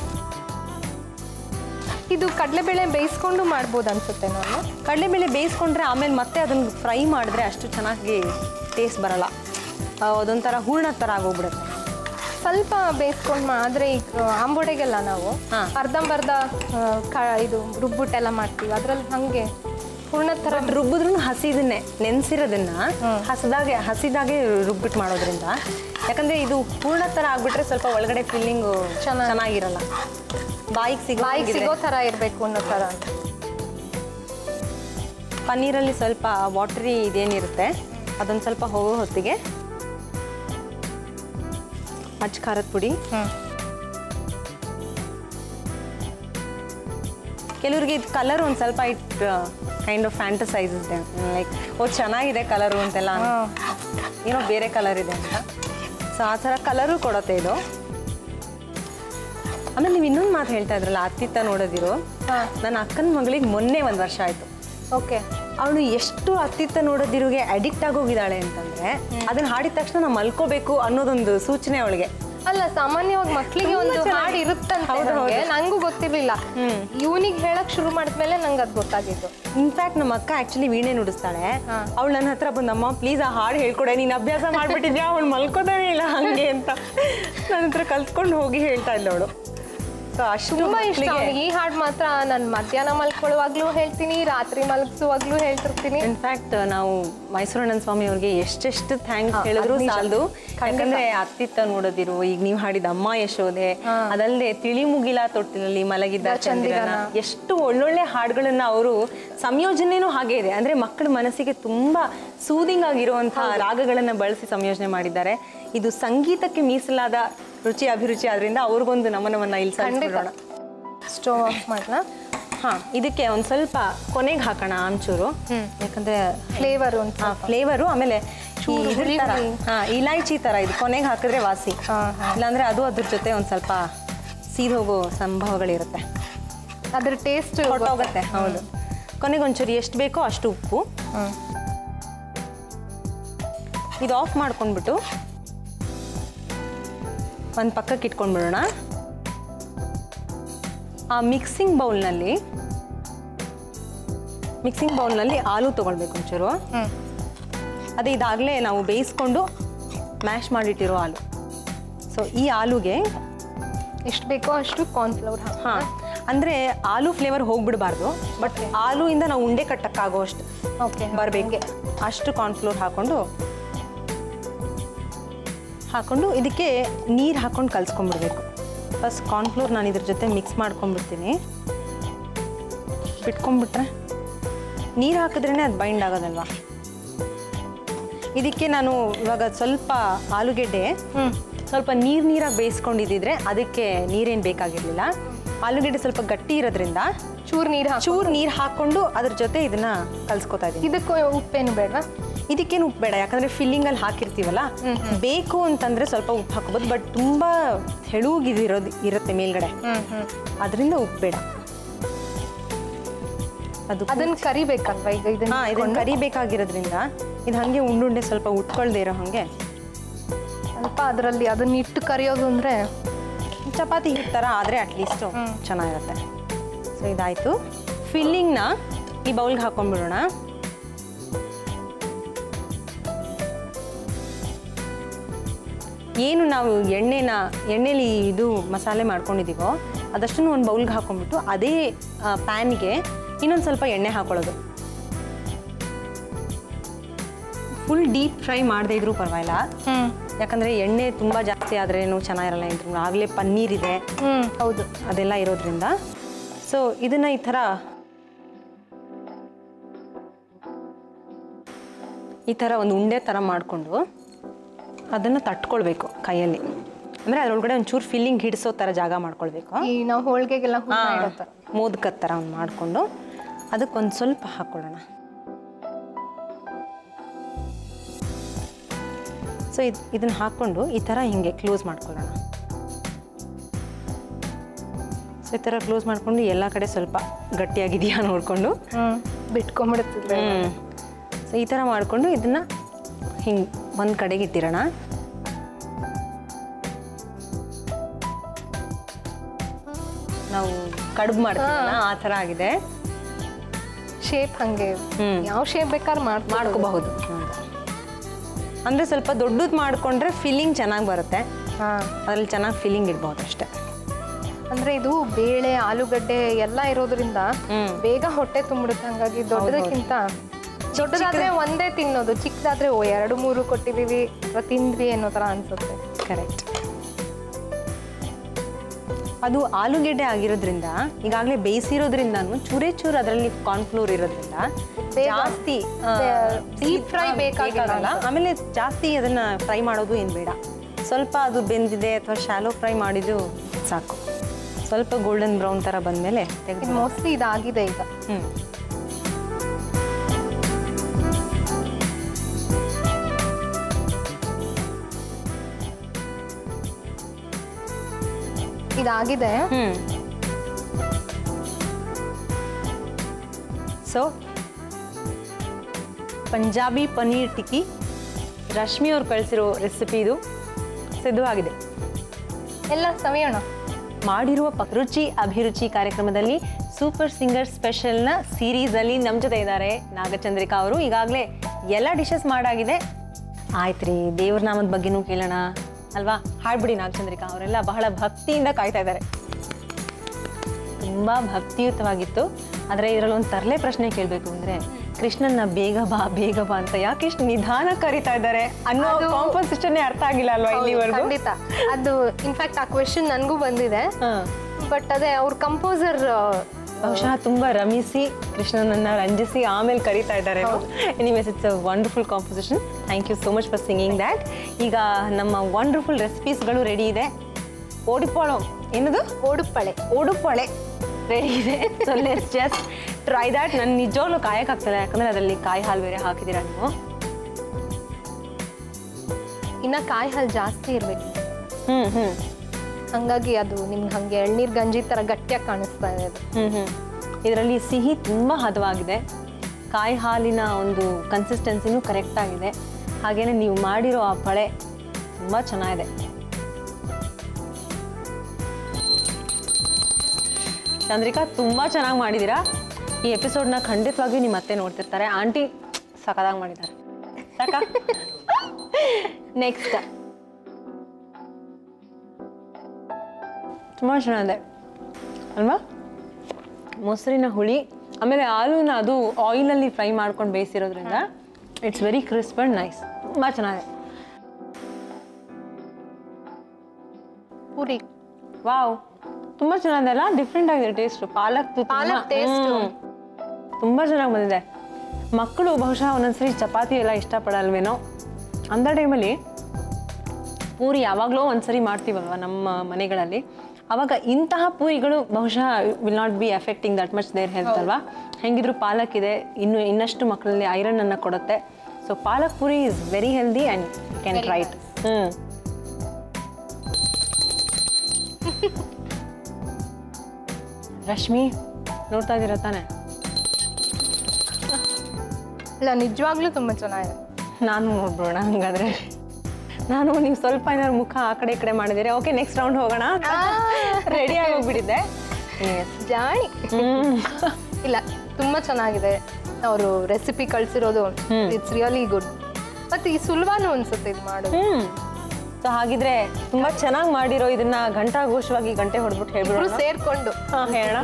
[SPEAKER 2] ಇದು ಕಡಲೆಬೇಳೆ ಬೇಯಿಸ್ಕೊಂಡು ಮಾಡ್ಬೋದು ಅನ್ಸುತ್ತೆ ನಾನು
[SPEAKER 1] ಕಡಲೆಬೇಳೆ ಬೇಯಿಸ್ಕೊಂಡ್ರೆ ಆಮೇಲೆ ಮತ್ತೆ ಅದನ್ನ ಫ್ರೈ ಮಾಡಿದ್ರೆ ಅಷ್ಟು ಚೆನ್ನಾಗಿ ಟೇಸ್ಟ್ ಬರಲ್ಲ ಆ, ಅದೊಂಥರ ಹೂರ್ಣದ ಥರ ಆಗೋಗ್ಬಿಡುತ್ತೆ
[SPEAKER 2] ಸ್ವಲ್ಪ ಬೇಯಿಸ್ಕೊಂಡು ಮಾ ಆದರೆ ಈಗ ಆಂಬೊಡೆಗೆಲ್ಲ ನಾವು
[SPEAKER 1] ಹಾ.
[SPEAKER 2] ಅರ್ಧಂಬರ್ಧ ಆ, ಕ ಇದು ರುಬ್ಬಿಟ್ಟೆಲ್ಲ ಮಾಡ್ತೀವಿ ಅದ್ರಲ್ಲಿ ಹಂಗೆ ಹೂರ್ಣದ ಥರ
[SPEAKER 1] ಬಟ್ ರುಬ್ಬಿದ್ರು ಹಸಿದನ್ನೇ ನೆನೆಸಿರೋದನ್ನ ಹಸಿದಾಗೆ ಹಸಿದಾಗೆ ರುಬ್ಬಿಟ್ಟು ಮಾಡೋದ್ರಿಂದ ಯಾಕಂದ್ರೆ ಇದು ಪೂರ್ಣ ಥರ ಆಗ್ಬಿಟ್ರೆ ಸ್ವಲ್ಪ ಒಳಗಡೆ ಫೀಲಿಂಗು
[SPEAKER 2] ಚೆನ್ನಾಗಿ-
[SPEAKER 1] ಚೆನ್ನಾಗಿರಲ್ಲ ಬಾಯಿಗೆ ಸಿಗೋ
[SPEAKER 2] ಬಾಯಿಗೆ ಸಿಗೋ ಥರ ಇರಬೇಕು ಅನ್ನೋ ಥರ ಅಂತ
[SPEAKER 1] ಪನ್ನೀರಲ್ಲಿ ಸ್ವಲ್ಪ ವಾಟ್ರಿ ಇದೇನಿರುತ್ತೆ ಅದೊಂದು ಸ್ವಲ್ಪ ಹೋಗೋ ಹೊತ್ತಿಗೆ ಅಚ್ಚ ಖಾರದ ಪುಡಿ
[SPEAKER 2] ಹ್ಞೂ
[SPEAKER 1] ಕೆಲವ್ರಿಗೆ ಇದು ಕಲರ್ ಒಂದು ಸ್ವಲ್ಪ ಇಟ್ ಕೈಂಡ್ ಆಫ್ ಫ್ಯಾಂಟಸೈಸ್ ಇದೆ ಲೈಕ್ ಓ ಚೆನ್ನಾಗಿದೆ ಕಲರು ಅಂತೆಲ್ಲ ಅನ್- ಏನೋ ಬೇರೆ ಕಲರ್ ಇದೆ ಅಂತ ಸೊ ಆ ಥರ ಕಲರು ಕೊಡುತ್ತೆ ಇದು ಆಮೇಲೆ ನೀವು ಇನ್ನೊಂದು ಮಾತು ಹೇಳ್ತಾ ಇದ್ರಲ್ಲ ಅತ್ತಿತ್ತ ನೋಡೋದಿರು
[SPEAKER 2] ಹಾಂ
[SPEAKER 1] ನನ್ನ ಅಕ್ಕನ ಮಗಳಿಗೆ ಮೊನ್ನೆ ಒಂದು ವರ್ಷ ಆಯಿತು
[SPEAKER 2] ಓಕೆ
[SPEAKER 1] ಅವಳು ಎಷ್ಟು ಅತ್ತಿತ್ತ ನೋಡೋದಿರುಗೆ ಅಡಿಕ್ಟ್ ಆಗೋಗಿದ್ದಾಳೆ ಅಂತಂದ್ರೆ ಅದನ್ನ ಹಾಡಿದ ತಕ್ಷಣ ನಾವು ಮಲ್ಕೋಬೇಕು ಅನ್ನೋದೊಂದು ಸೂಚನೆ ಅವಳಿಗೆ
[SPEAKER 2] ಅಲ್ಲ ಸಾಮಾನ್ಯವಾಗಿ ಮಕ್ಳಿಗೆ
[SPEAKER 1] ತುಂಬಾ
[SPEAKER 2] ಒಂದು
[SPEAKER 1] ಚೆನ್ನಾಗಿ-
[SPEAKER 2] ಹಾಡು ಇರುತ್ತಂತೆ
[SPEAKER 1] ಹೌದು, ಹೌದು.
[SPEAKER 2] ನಂಗೆ. ನಂಗೂ ಗೊತ್ತಿರ್ಲಿಲ್ಲ ಇವನಿಗೆ ಹೇಳಕ್ ಶುರು ಮಾಡಿದ್ಮೇಲೆ ನಂಗೆ ಅದು ಗೊತ್ತಾಗಿದ್ದು
[SPEAKER 1] ಇನ್ಫ್ಯಾಕ್ಟ್ ನಮ್ಮ ಅಕ್ಕ ಆಕ್ಚುಲಿ ವೀಣೆ ನುಡಿಸ್ತಾಳೆ
[SPEAKER 2] ಹಾ.
[SPEAKER 1] ಅವಳು ನನ್ನ ಹತ್ರ ಬಂದಮ್ಮ ಪ್ಲೀಸ್ ಆ ಹಾಡು ಹೇಳ್ಕೊಡೆ ನೀನು ಅಭ್ಯಾಸ ಮಾಡ್ಬಿಟ್ಟಿದ್ಯಾ ಅವಳು ಮಲ್ಕೋತಾನೆ ಇಲ್ಲ ಹಂಗೆ ಅಂತ ನನ್ನ ಹತ್ರ ಕಲ್ತ್ಕೊಂಡು ಹೋಗಿ ಹೇಳ್ತಾ ಇದ್ದ ಅವಳು ಸೊ ಅಷ್ಟು
[SPEAKER 2] ತುಂಬಾ ಇಷ್ಟ
[SPEAKER 1] ಮಕ್ಳಿಗೆ-
[SPEAKER 2] ಅವ್ನಿಗೆ ಈ ಹಾಡು ಮಾತ್ರ ನಾನು ಮಧ್ಯಾಹ್ನ ಮಲ್ಕೊಳ್ಳುವಾಗ್ಲೂ ಹೇಳ್ತೀನಿ ರಾತ್ರಿ ಮಲಗಿಸುವಾಗ್ಲೂ ಹೇಳ್ತಿರ್ತೀನಿ
[SPEAKER 1] ಇನ್ಫ್ಯಾಕ್ಟ್ ನಾವು ಮೈಸೂರಣ್ಣನ ಸ್ವಾಮಿ ಅವ್ರಿಗೆ ಎಷ್ಟೆಷ್ಟು ಥ್ಯಾಂಕ್ಸ್
[SPEAKER 2] ಹಾ,
[SPEAKER 1] ಹೇಳಿದ್ರು
[SPEAKER 2] ಅದ್ ನಿಜ.
[SPEAKER 1] ಸಾಲದು
[SPEAKER 2] ಖಂಡಿತ.
[SPEAKER 1] ಯಾಕಂದ್ರೆ ಅತ್ತಿತ್ತ ನೋಡೋದಿರು ಈಗ ನೀವು ಹಾಡಿದ ಅಮ್ಮ ಯಶೋದೆ ಅದಲ್ಲದೆ ತಿಳಿ ಮುಗಿಲ ತೊಟ್ಟಿಲಲ್ಲಿ ಮಲಗಿದ್ದ ಚಂದಿರನ
[SPEAKER 2] ಚಂದಿರನ.
[SPEAKER 1] ಎಷ್ಟು ಒಳ್ಳೊಳ್ಳೆ ಹಾಡುಗಳನ್ನ ಅವರು ಸಂಯೋಜನೆನೂ ಹಾಗೆ ಇದೆ ಅಂದ್ರೆ ಮಕ್ಕಳ ಮನಸ್ಸಿಗೆ ತುಂಬಾ ಸೂದಿಂಗ್ ಆಗಿರುವಂತಹ ರಾಗಗಳನ್ನು ಬಳಸಿ ಸಂಯೋಜನೆ ಮಾಡಿದ್ದಾರೆ ಇದು ಸಂಗೀತಕ್ಕೆ ಮೀಸಲಾದ ರುಚಿ ಅಭಿರುಚಿ ಆದ್ರಿಂದ ಅವ್ರಿಗೊಂದು ನಮನವನ್ನ ಇಲ್ಲಿ ಸಲ್ಲಿಸ್ಬಿಡೋಣ
[SPEAKER 2] ಸ್ಟೋವ್ ಆಫ್ ಮಾಡೋಣ
[SPEAKER 1] ಹಾ ಇದಕ್ಕೆ ಒಂದ್ ಸ್ವಲ್ಪ ಕೊನೆಗೆ ಹಾಕೋಣ ಆಮ್ಚೂರು ಯಾಕಂದ್ರೆ
[SPEAKER 2] ಫ್ಲೇವರ್ ಒಂದು
[SPEAKER 1] ಫ್ಲೇವರು ಆಮೇಲೆ ಈ
[SPEAKER 2] ಚೂರು
[SPEAKER 1] ಇದ್ರ
[SPEAKER 2] ಹುಳಿ
[SPEAKER 1] ತರ,
[SPEAKER 2] ಹುಳಿ.
[SPEAKER 1] ಹಾ ಇಲಾಯ್ಚಿ ತರ ಇದು ಕೊನೆಗೆ ಹಾಕಿದ್ರೆ ವಾಸಿ
[SPEAKER 2] ಹಾ, ಹಾ.
[SPEAKER 1] ಇಲ್ಲಾಂದ್ರೆ ಅದು ಅದ್ರ ಜೊತೆ ಒಂದ್ ಸ್ವಲ್ಪ ಸೀದೋಗೋ ಸಂಭವಗಳಿರುತ್ತೆ
[SPEAKER 2] ಅದ್ರ ಟೇಸ್ಟ್
[SPEAKER 1] ಹೊರಟೋಗುತ್ತೆ ಹೌದು ಕೊನೆಗೆ ಒಂಚೂರು ಎಷ್ಟು ಬೇಕೋ ಅಷ್ಟು ಉಪ್ಪು ಇದು ಆಫ್ ಮಾಡ್ಕೊಂಡ್ಬಿಟ್ಟು ಒಂದು ಪಕ್ಕಕ್ಕೆ ಇಟ್ಕೊಂಡ್ಬಿಡೋಣ ಆ ಮಿಕ್ಸಿಂಗ್ ಬೌಲ್ನಲ್ಲಿ ಮಿಕ್ಸಿಂಗ್ ಬೌಲ್ನಲ್ಲಿ ಆಲೂ ತೊಗೊಳ್ಬೇಕು ಒಂಚೂರು ಅದೇ ಇದಾಗಲೇ ನಾವು ಬೇಯಿಸ್ಕೊಂಡು ಮ್ಯಾಶ್ ಮಾಡಿಟ್ಟಿರೋ ಆಲೂ ಸೊ ಈ ಆಲೂಗೆ
[SPEAKER 2] ಎಷ್ಟು ಬೇಕೋ ಅಷ್ಟು ಕಾರ್ನ್ಫ್ಲವರ್ ಹಾಕಿ
[SPEAKER 1] ಹಾಂ ಅಂದರೆ ಆಲೂ ಫ್ಲೇವರ್ ಹೋಗ್ಬಿಡಬಾರ್ದು ಬಟ್ ಆಲೂಯಿಂದ ನಾವು ಉಂಡೆ ಕಟ್ಟಕ್ಕಾಗೋ ಅಷ್ಟು
[SPEAKER 2] ಓಕೆ
[SPEAKER 1] ಬರಬೇಕು ಅಷ್ಟು ಕಾರ್ನ್ಫ್ಲೋರ್ ಹಾಕೊಂಡು ಹಾಕೊಂಡು ಇದಕ್ಕೆ ನೀರು ಹಾಕೊಂಡು ಕಲ್ಸ್ಕೊಂಡ್ಬಿಡ್ಬೇಕು ಫಸ್ಟ್ ಕಾರ್ನ್ಫ್ಲೋರ್ ನಾನು ಇದ್ರ ಜೊತೆ ಮಿಕ್ಸ್ ಮಾಡ್ಕೊಂಡ್ಬಿಡ್ತೀನಿ ಬಿಟ್ಕೊಂಡ್ಬಿಟ್ರೆ ನೀರು ಹಾಕಿದ್ರೇ ಅದು ಬೈಂಡ್ ಆಗೋದಲ್ವಾ ಇದಕ್ಕೆ ನಾನು ಇವಾಗ ಸ್ವಲ್ಪ ಆಲೂಗೆಡ್ಡೆ ಸ್ವಲ್ಪ ನೀರು ನೀರಾಗಿ ಬೇಯಿಸ್ಕೊಂಡಿದ್ದಿದ್ರೆ ಅದಕ್ಕೆ ನೀರೇನು ಬೇಕಾಗಿರಲಿಲ್ಲ ಆಲೂಗೆಡ್ಡೆ ಸ್ವಲ್ಪ ಗಟ್ಟಿ ಇರೋದ್ರಿಂದ
[SPEAKER 2] ಚೂರು ನೀರು ಹಾಕಿ
[SPEAKER 1] ಚೂರು ನೀರು ಹಾಕೊಂಡು ಅದ್ರ ಜೊತೆ ಇದನ್ನ ಕಲ್ಸ್ಕೊತಾ ಇದ್ದೀನಿ
[SPEAKER 2] ಇದಕ್ಕೂ ಉಪ್ಪೇನು ಬೇಡವಾ
[SPEAKER 1] ಇದಕ್ಕೇನು ಉಪ್ಪು ಬೇಡ ಯಾಕಂದ್ರೆ ಫಿಲ್ಲಿಂಗ್ ಅಲ್ಲಿ ಹಾಕಿರ್ತೀವಲ್ಲ ಬೇಕು ಅಂತಂದ್ರೆ ಸ್ವಲ್ಪ ಉಪ್ಪು ಹಾಕೋಬೋದು ಬಟ್ ತುಂಬಾ ತೆಳುಗಿದಿರೋದು ಇರುತ್ತೆ ಮೇಲ್ಗಡೆ
[SPEAKER 2] ಹ್ಮ್ ಹ್ಮ್
[SPEAKER 1] ಅದರಿಂದ ಉಪ್ಪು ಬೇಡ ಅದು
[SPEAKER 2] ಅದನ್ನ ಕರಿಬೇಕಲ್ವಾ ಈಗ ಇದನ್ನ
[SPEAKER 1] ಹಾ ಇದನ್ನ ಕರಿಬೇಕಾಗಿರೋದ್ರಿಂದ ಇದು ಹಂಗೆ ಉಂಡುಂಡೆ ಸ್ವಲ್ಪ ಉಟ್ಕೊಳ್ದೇ ಇರೋ ಹಂಗೆ
[SPEAKER 2] ಸ್ವಲ್ಪ ಅದರಲ್ಲಿ ಅದನ್ನ ಇಟ್ಟು ಕರಿಯೋದು ಅಂದ್ರೆ
[SPEAKER 1] ಚಪಾತಿ ಹಿಟ್ಟು ಥರ ಆದರೆ ಅಟ್ಲೀಸ್ಟು ಚೆನ್ನಾಗಿರುತ್ತೆ ಸೊ ಇದಾಯಿತು ಫಿಲ್ಲಿಂಗ್ನ ಈ ಬೌಲ್ಗೆ ಹಾಕೊಂಡ್ಬಿಡೋಣ ಏನು ನಾವು ಎಣ್ಣೆನ ಎಣ್ಣೆಲಿ ಇದು ಮಸಾಲೆ ಮಾಡ್ಕೊಂಡಿದ್ದೀವೋ ಅದಷ್ಟನ್ನು ಒಂದು ಬೌಲ್ಗೆ ಹಾಕೊಂಡ್ಬಿಟ್ಟು ಅದೇ ಪ್ಯಾನ್ಗೆ ಇನ್ನೊಂದು ಸ್ವಲ್ಪ ಎಣ್ಣೆ ಹಾಕೊಳ್ಳೋದು ಫುಲ್ ಡೀಪ್ ಫ್ರೈ ಮಾಡದೇ ಇದ್ರೂ ಪರವಾಗಿಲ್ಲ
[SPEAKER 2] ಹ್ಮ್
[SPEAKER 1] ಯಾಕಂದರೆ ಎಣ್ಣೆ ತುಂಬ ಜಾಸ್ತಿ ಆದ್ರೇನು ಚೆನ್ನಾಗಿರಲ್ಲ ಇದ್ರು ಆಗಲೇ ಪನ್ನೀರ್ ಇದೆ
[SPEAKER 2] ಹ್ಮ್ ಹೌದು
[SPEAKER 1] ಅದೆಲ್ಲ ಇರೋದ್ರಿಂದ ಸೊ ಇದನ್ನ ಈ ಥರ ಈ ಥರ ಒಂದು ಉಂಡೆ ಥರ ಮಾಡಿಕೊಂಡು ಅದನ್ನು ತಟ್ಕೊಳ್ಬೇಕು ಕೈಯಲ್ಲಿ ಅಂದರೆ ಅದರೊಳಗಡೆ ಒಂಚೂರು ಫಿಲ್ಲಿಂಗ್ ಹಿಡಿಸೋ ಥರ ಜಾಗ ಮಾಡ್ಕೊಳ್ಬೇಕು
[SPEAKER 2] ಈ ನಾವು ಹೋಳಿಗೆಗೆಲ್ಲ ಹೂರ್ಣ ಇಡೋ ಥರ
[SPEAKER 1] ಮೋದಕದ ಥರ ಒಂದು ಮಾಡಿಕೊಂಡು ಅದಕ್ಕೊಂದು ಸ್ವಲ್ಪ ಹಾಕ್ಕೊಳ್ಳೋಣ ಸೊ ಇದು ಇದನ್ನು ಹಾಕ್ಕೊಂಡು ಈ ಥರ ಹಿಂಗೆ ಕ್ಲೋಸ್ ಮಾಡ್ಕೊಳ್ಳೋಣ ಸೊ ಈ ಥರ ಕ್ಲೋಸ್ ಮಾಡಿಕೊಂಡು ಎಲ್ಲ ಕಡೆ ಸ್ವಲ್ಪ ಗಟ್ಟಿಯಾಗಿದೆಯಾ ನೋಡಿಕೊಂಡು
[SPEAKER 2] ಹ್ಮ್ ಬಿಟ್ಕೊಂಡ್ಬಿಡುತ್ತಿದ್ರೆ
[SPEAKER 1] ಸೊ ಈ ಥರ ಮಾಡಿಕೊಂಡು ಇದನ್ನು ಹಿಂಗೆ ಒಂದು ಕಡೆಗೆ ಇಟ್ಟಿರೋಣ ನಾವು ಕಡುಬು ಮಾಡ್ತೀವಲ್ಲ ಆ ಥರ ಆಗಿದೆ
[SPEAKER 2] ಶೇಪ್ ಹಂಗೆ
[SPEAKER 1] ಹ್ಮ್.
[SPEAKER 2] ಯಾವ ಶೇಪ್ ಬೇಕಾದ್ರೆ ಮಾಡ್
[SPEAKER 1] ಮಾಡ್ಕೋಬಹುದು ಅಂದರೆ ಸ್ವಲ್ಪ ದೊಡ್ಡದು ಮಾಡಿಕೊಂಡ್ರೆ ಫೀಲಿಂಗ್ ಚೆನ್ನಾಗಿ ಬರುತ್ತೆ
[SPEAKER 2] ಹಾ
[SPEAKER 1] ಅದ್ರಲ್ಲಿ ಚೆನ್ನಾಗಿ ಫೀಲಿಂಗ್ ಇಡ್ಬೋದು ಅಷ್ಟೇ
[SPEAKER 2] ಅಂದ್ರೆ ಇದು ಬೇಳೆ ಆಲೂಗಡ್ಡೆ ಎಲ್ಲ ಇರೋದ್ರಿಂದ
[SPEAKER 1] ಹ್ಮ್.
[SPEAKER 2] ಬೇಗ ಹೊಟ್ಟೆ ತುಂಬಿಡುತ್ತೆ ಹಂಗಾಗಿ ದೊಡ್ಡದಕ್ಕಿಂತ ದೊಡ್ಡದಾದ್ರೆ ಒಂದೇ ತಿನ್ನೋದು ಚಿಕ್ಕದಾದ್ರೆ ಓ ಎರಡು ಮೂರು ಕೊಟ್ಟಿದೀವಿ ಅಥವಾ ತಿಂದ್ವಿ ಅನ್ನೋ ತರ ಅನ್ಸುತ್ತೆ
[SPEAKER 1] ಕರೆಕ್ಟ್ ಅದು ಆಲೂಗೆಡ್ಡೆ ಆಗಿರೋದ್ರಿಂದ ಈಗಾಗಲೇ ಬೇಯಿಸಿರೋದ್ರಿಂದನೂ ಚೂರೇ ಚೂರು ಅದರಲ್ಲಿ ಕಾರ್ನ್ಫ್ಲೋರ್ ಇರೋದ್ರಿಂದ
[SPEAKER 2] ಬೇಗ
[SPEAKER 1] ಜಾಸ್ತಿ
[SPEAKER 2] deep fry ಬೇಕಾಗಲ್ಲ
[SPEAKER 1] ಆಮೇಲೆ ಜಾಸ್ತಿ ಅದನ್ನ ಫ್ರೈ ಮಾಡೋದು ಏನು ಬೇಡ ಸ್ವಲ್ಪ ಅದು ಬೆಂದಿದೆ ಅಥವಾ ಶಾಲೋ ಫ್ರೈ ಮಾಡಿದ್ದು ಸಾಕು ಸ್ವಲ್ಪ ಗೋಲ್ಡನ್ ಬ್ರೌನ್ ಥರ ಬಂದಮೇಲೆ
[SPEAKER 2] ಇದು
[SPEAKER 1] ತೆಗೆದು
[SPEAKER 2] ಮೋಸ್ಟ್ಲಿ ಇದಾಗಿದೆ ಈಗ
[SPEAKER 1] ಹ್ಞೂ
[SPEAKER 2] ಇದಾಗಿದೆ
[SPEAKER 1] ಹ್ಮ್ ಸೊ ಪಂಜಾಬಿ ಪನ್ನೀರ್ ಟಿಕ್ಕಿ ರಶ್ಮಿ ಅವ್ರು ಕಳಿಸಿರೋ ರೆಸಿಪಿ ಇದು ಸಿದ್ಧವಾಗಿದೆ
[SPEAKER 2] ಎಲ್ಲ ಸವಿಯೋಣ
[SPEAKER 1] ಮಾಡಿರುವ ಪ- ರುಚಿ ಅಭಿರುಚಿ ಕಾರ್ಯಕ್ರಮದಲ್ಲಿ ಸೂಪರ್ ಸಿಂಗರ್ ಸ್ಪೆಷಲ್ನ ಸೀರೀಸಲ್ಲಿ ನಮ್ಮ ಜೊತೆ ಇದ್ದಾರೆ ನಾಗಚಂದ್ರಿಕಾ ಅವರು ಈಗಾಗಲೇ ಎಲ್ಲ ಡಿಶಸ್ ಮಾಡಾಗಿದೆ ಆಯ್ತು ರೀ ದೇವ್ರ ನಾಮದ ಬಗ್ಗೆನೂ ಕೇಳೋಣ ಅಲ್ವಾ ಹಾಡ್ಬಿಡಿ ನಾಗಚಂದ್ರಿಕಾ ಅವರೆಲ್ಲ ಬಹಳ ಭಕ್ತಿಯಿಂದ ಕಾಯ್ತಾ ಇದ್ದಾರೆ ತುಂಬ ಭಕ್ತಿಯುತವಾಗಿತ್ತು ಆದರೆ ಇದರಲ್ಲಿ ಒಂದು ತರಲೆ ಪ್ರಶ್ನೆ ಕೇಳಬೇಕು ಅಂದರೆ ಕೃಷ್ಣನ್ನ ಬೇಗ ಬಾ ಬೇಗ ಬಾ ಅಂತ ಯಾಕೆ ಇಷ್ಟು ನಿಧಾನ ಕರಿತಾ ಇದ್ದಾರೆ ಅನ್ನೋ
[SPEAKER 2] ಅದು-
[SPEAKER 1] ಕಾಂಪೋಸಿಷನ್ನೇ ಅರ್ಥ ಆಗಿಲ್ಲ ಅಲ್ವಾ ಇಲ್ಲಿವರೆಗೂ
[SPEAKER 2] ಖಂಡಿತ ಅದು ಇನ್ಫ್ಯಾಕ್ಟ್ ಆ ಕ್ವೆಶನ್ ನನಗೂ ಬಂದಿದೆ
[SPEAKER 1] ಹಾಂ
[SPEAKER 2] ಬಟ್ ಅದೇ ಅವ್ರ ಕಂಪೋಸರ್
[SPEAKER 1] ಬಹುಶಃ ತುಂಬಾ ರಮಿಸಿ ಕೃಷ್ಣನನ್ನ ರಂಜಿಸಿ ಆಮೇಲೆ ಕರೀತಾ ಇದ್ದಾರೆ anyways it's a wonderful composition thank you so much for singing that ಈಗ ನಮ್ಮ ವಂಡರ್ಫುಲ್ ರೆಸಿಪೀಸ್ಗಳು ರೆಡಿ ಇದೆ ಓಡಿಪಾಳು ಏನದು
[SPEAKER 2] ಓಡುಪ್ಪಳೆ
[SPEAKER 1] ಓಡುಪಾಳೆ ರೆಡಿ ಇದೆ so let's just try that ನಾನು ನಿಜವಾಗ್ಲೂ ಕಾಯಕ್ಕಾಗ್ತದೆ ಯಾಕಂದ್ರೆ ಅದರಲ್ಲಿ ಕಾಯಿ ಹಾಲು ಬೇರೆ ಹಾಕಿದ್ದೀರಾ ನೀವು
[SPEAKER 2] ಇನ್ನ ಕಾಯಿ ಹಾಲು ಜಾಸ್ತಿ ಇರ್ಬೇಕು
[SPEAKER 1] ಹ್ಮ್ ಹ್ಮ್
[SPEAKER 2] ಹಂಗಾಗಿ ಅದು ನಿಮ್ಗೆ ಹಂಗೆ ಎಳ್ನೀರ್ ಗಂಜಿ ತರ ಗಟ್ಟಿಯಾಗಿ ಕಾಣಿಸ್ತಾ ಇದೆ ಅದು
[SPEAKER 1] ಹ್ಮ್ ಹ್ಮ್ ಇದರಲ್ಲಿ ಸಿಹಿ ತುಂಬ ಹದವಾಗಿದೆ ಕಾಯಿ ಹಾಲಿನ ಒಂದು ಕನ್ಸಿಸ್ಟೆನ್ಸಿನೂ ಕರೆಕ್ಟ್ ಆಗಿದೆ ಹಾಗೇನೆ ನೀವು ಮಾಡಿರೋ ಆ ಪಳೆ ತುಂಬ ಚೆನ್ನಾಗಿದೆ ಚಂದ್ರಿಕಾ ತುಂಬ ಚೆನ್ನಾಗಿ ಮಾಡಿದ್ದೀರಾ ಈ ಎಪಿಸೋಡ್ನ ಖಂಡಿತವಾಗಿಯೂ ನಿಮ್ಮ ಅತ್ತೆ ನೋಡ್ತಿರ್ತಾರೆ ಆಂಟಿ ಸಖತ್ತಾಗಿ ಮಾಡಿದ್ದಾರೆ ಸಾಕ ನೆಕ್ಸ್ಟ್ ತುಂಬ ಚೆನ್ನಾಗಿದೆ ಅಲ್ವಾ ಮೊಸರಿನ ಹುಳಿ ಆಮೇಲೆ ಆಲೂನ ಅದು ಆಯಿಲಲ್ಲಿ ಫ್ರೈ ಮಾಡ್ಕೊಂಡು ಬೇಯಿಸಿರೋದ್ರಿಂದ it's very crisp and nice ತುಂಬ ಚೆನ್ನಾಗಿದೆ
[SPEAKER 2] ಪೂರಿ
[SPEAKER 1] ವಾವ್ ತುಂಬ ಚೆನ್ನಾಗಿದೆ ಅಲ್ಲ ಡಿಫ್ರೆಂಟ್ ಆಗಿದೆ ಟೇಸ್ಟ್ ಪಾಲಕ್
[SPEAKER 2] ಪಾಲಕ್ taste.
[SPEAKER 1] ತುಂಬ ಚೆನ್ನಾಗಿ ಬಂದಿದೆ ಮಕ್ಕಳು ಬಹುಶಃ ಒಂದೊಂದ್ಸರಿ ಚಪಾತಿ ಎಲ್ಲ ಇಷ್ಟಪಡಲ್ವೇನೋ ಅಂಥ ಟೈಮಲ್ಲಿ ಪೂರಿ ಯಾವಾಗಲೂ ಒಂದ್ಸರಿ ಮಾಡ್ತೀವಲ್ವ ನಮ್ಮ ಮನೆಗಳಲ್ಲಿ ಅವಾಗ ಇಂತಹ ಪೂರಿಗಳು ಬಹುಶಃ will not be effecting that much their health ಅಲ್ವಾ ಹೆಂಗಿದ್ರು ಪಾಲಕ್ ಇದೆ ಇನ್ನು ಇನ್ನಷ್ಟು ಮಕ್ಕಳಲ್ಲಿ ಐರನ್ ಅನ್ನ ಕೊಡುತ್ತೆ so palak puri is very healthy and can
[SPEAKER 2] Very
[SPEAKER 1] treat ಹ್ಞೂ ರಶ್ಮಿ ನೋಡ್ತಾ ಇದ್ದೀರಾ ತಾನೆ
[SPEAKER 2] ಇಲ್ಲ ನಿಜವಾಗ್ಲೂ ತುಂಬಾ ಚೆನ್ನಾಗಿದೆ
[SPEAKER 1] ನಾನು ನೋಡ್ಬಿಡೋಣ ಹಂಗಾದ್ರೆ ನಾನು ನೀವು ಸ್ವಲ್ಪ ಏನಾದ್ರು ಮುಖ ಆ ಕಡೆ ಈ ಕಡೆ ಮಾಡಿದ್ದೀರಿ ಓಕೆ ನೆಕ್ಸ್ಟ್ ರೌಂಡ್ ಹೋಗೋಣ ರೆಡಿ ಆಗಿ ಹೋಗ್ಬಿಟ್ಟಿದ್ದೆ
[SPEAKER 2] ಜಾಣಿ ಇಲ್ಲ ತುಂಬಾ ಚೆನ್ನಾಗಿದೆ ಅವರು ರೆಸಿಪಿ ಕಳ್ಸಿರೋದು ಇಟ್ಸ್ ರಿಯಲಿ ಗುಡ್ ಮತ್ತೆ ಈ ಸುಲಭನೂ ಅನ್ಸುತ್ತೆ ಇದು ಮಾಡೋದು
[SPEAKER 1] ಹ್ಮ್ ಸೊ ಹಾಗಿದ್ರೆ ತುಂಬಾ ಚೆನ್ನಾಗಿ ಮಾಡಿರೋ ಇದನ್ನ ಘಂಟಾಘೋಷವಾಗಿ ಗಂಟೆ ಹೊಡೆದ್ಬಿಟ್ಟು
[SPEAKER 2] ಇಬ್ರು
[SPEAKER 1] ಹೇಳ್ಬಿಡೋಣ
[SPEAKER 2] ಸೇರ್ಕೊಂಡು
[SPEAKER 1] ಹಾ ಹೇಳೋಣ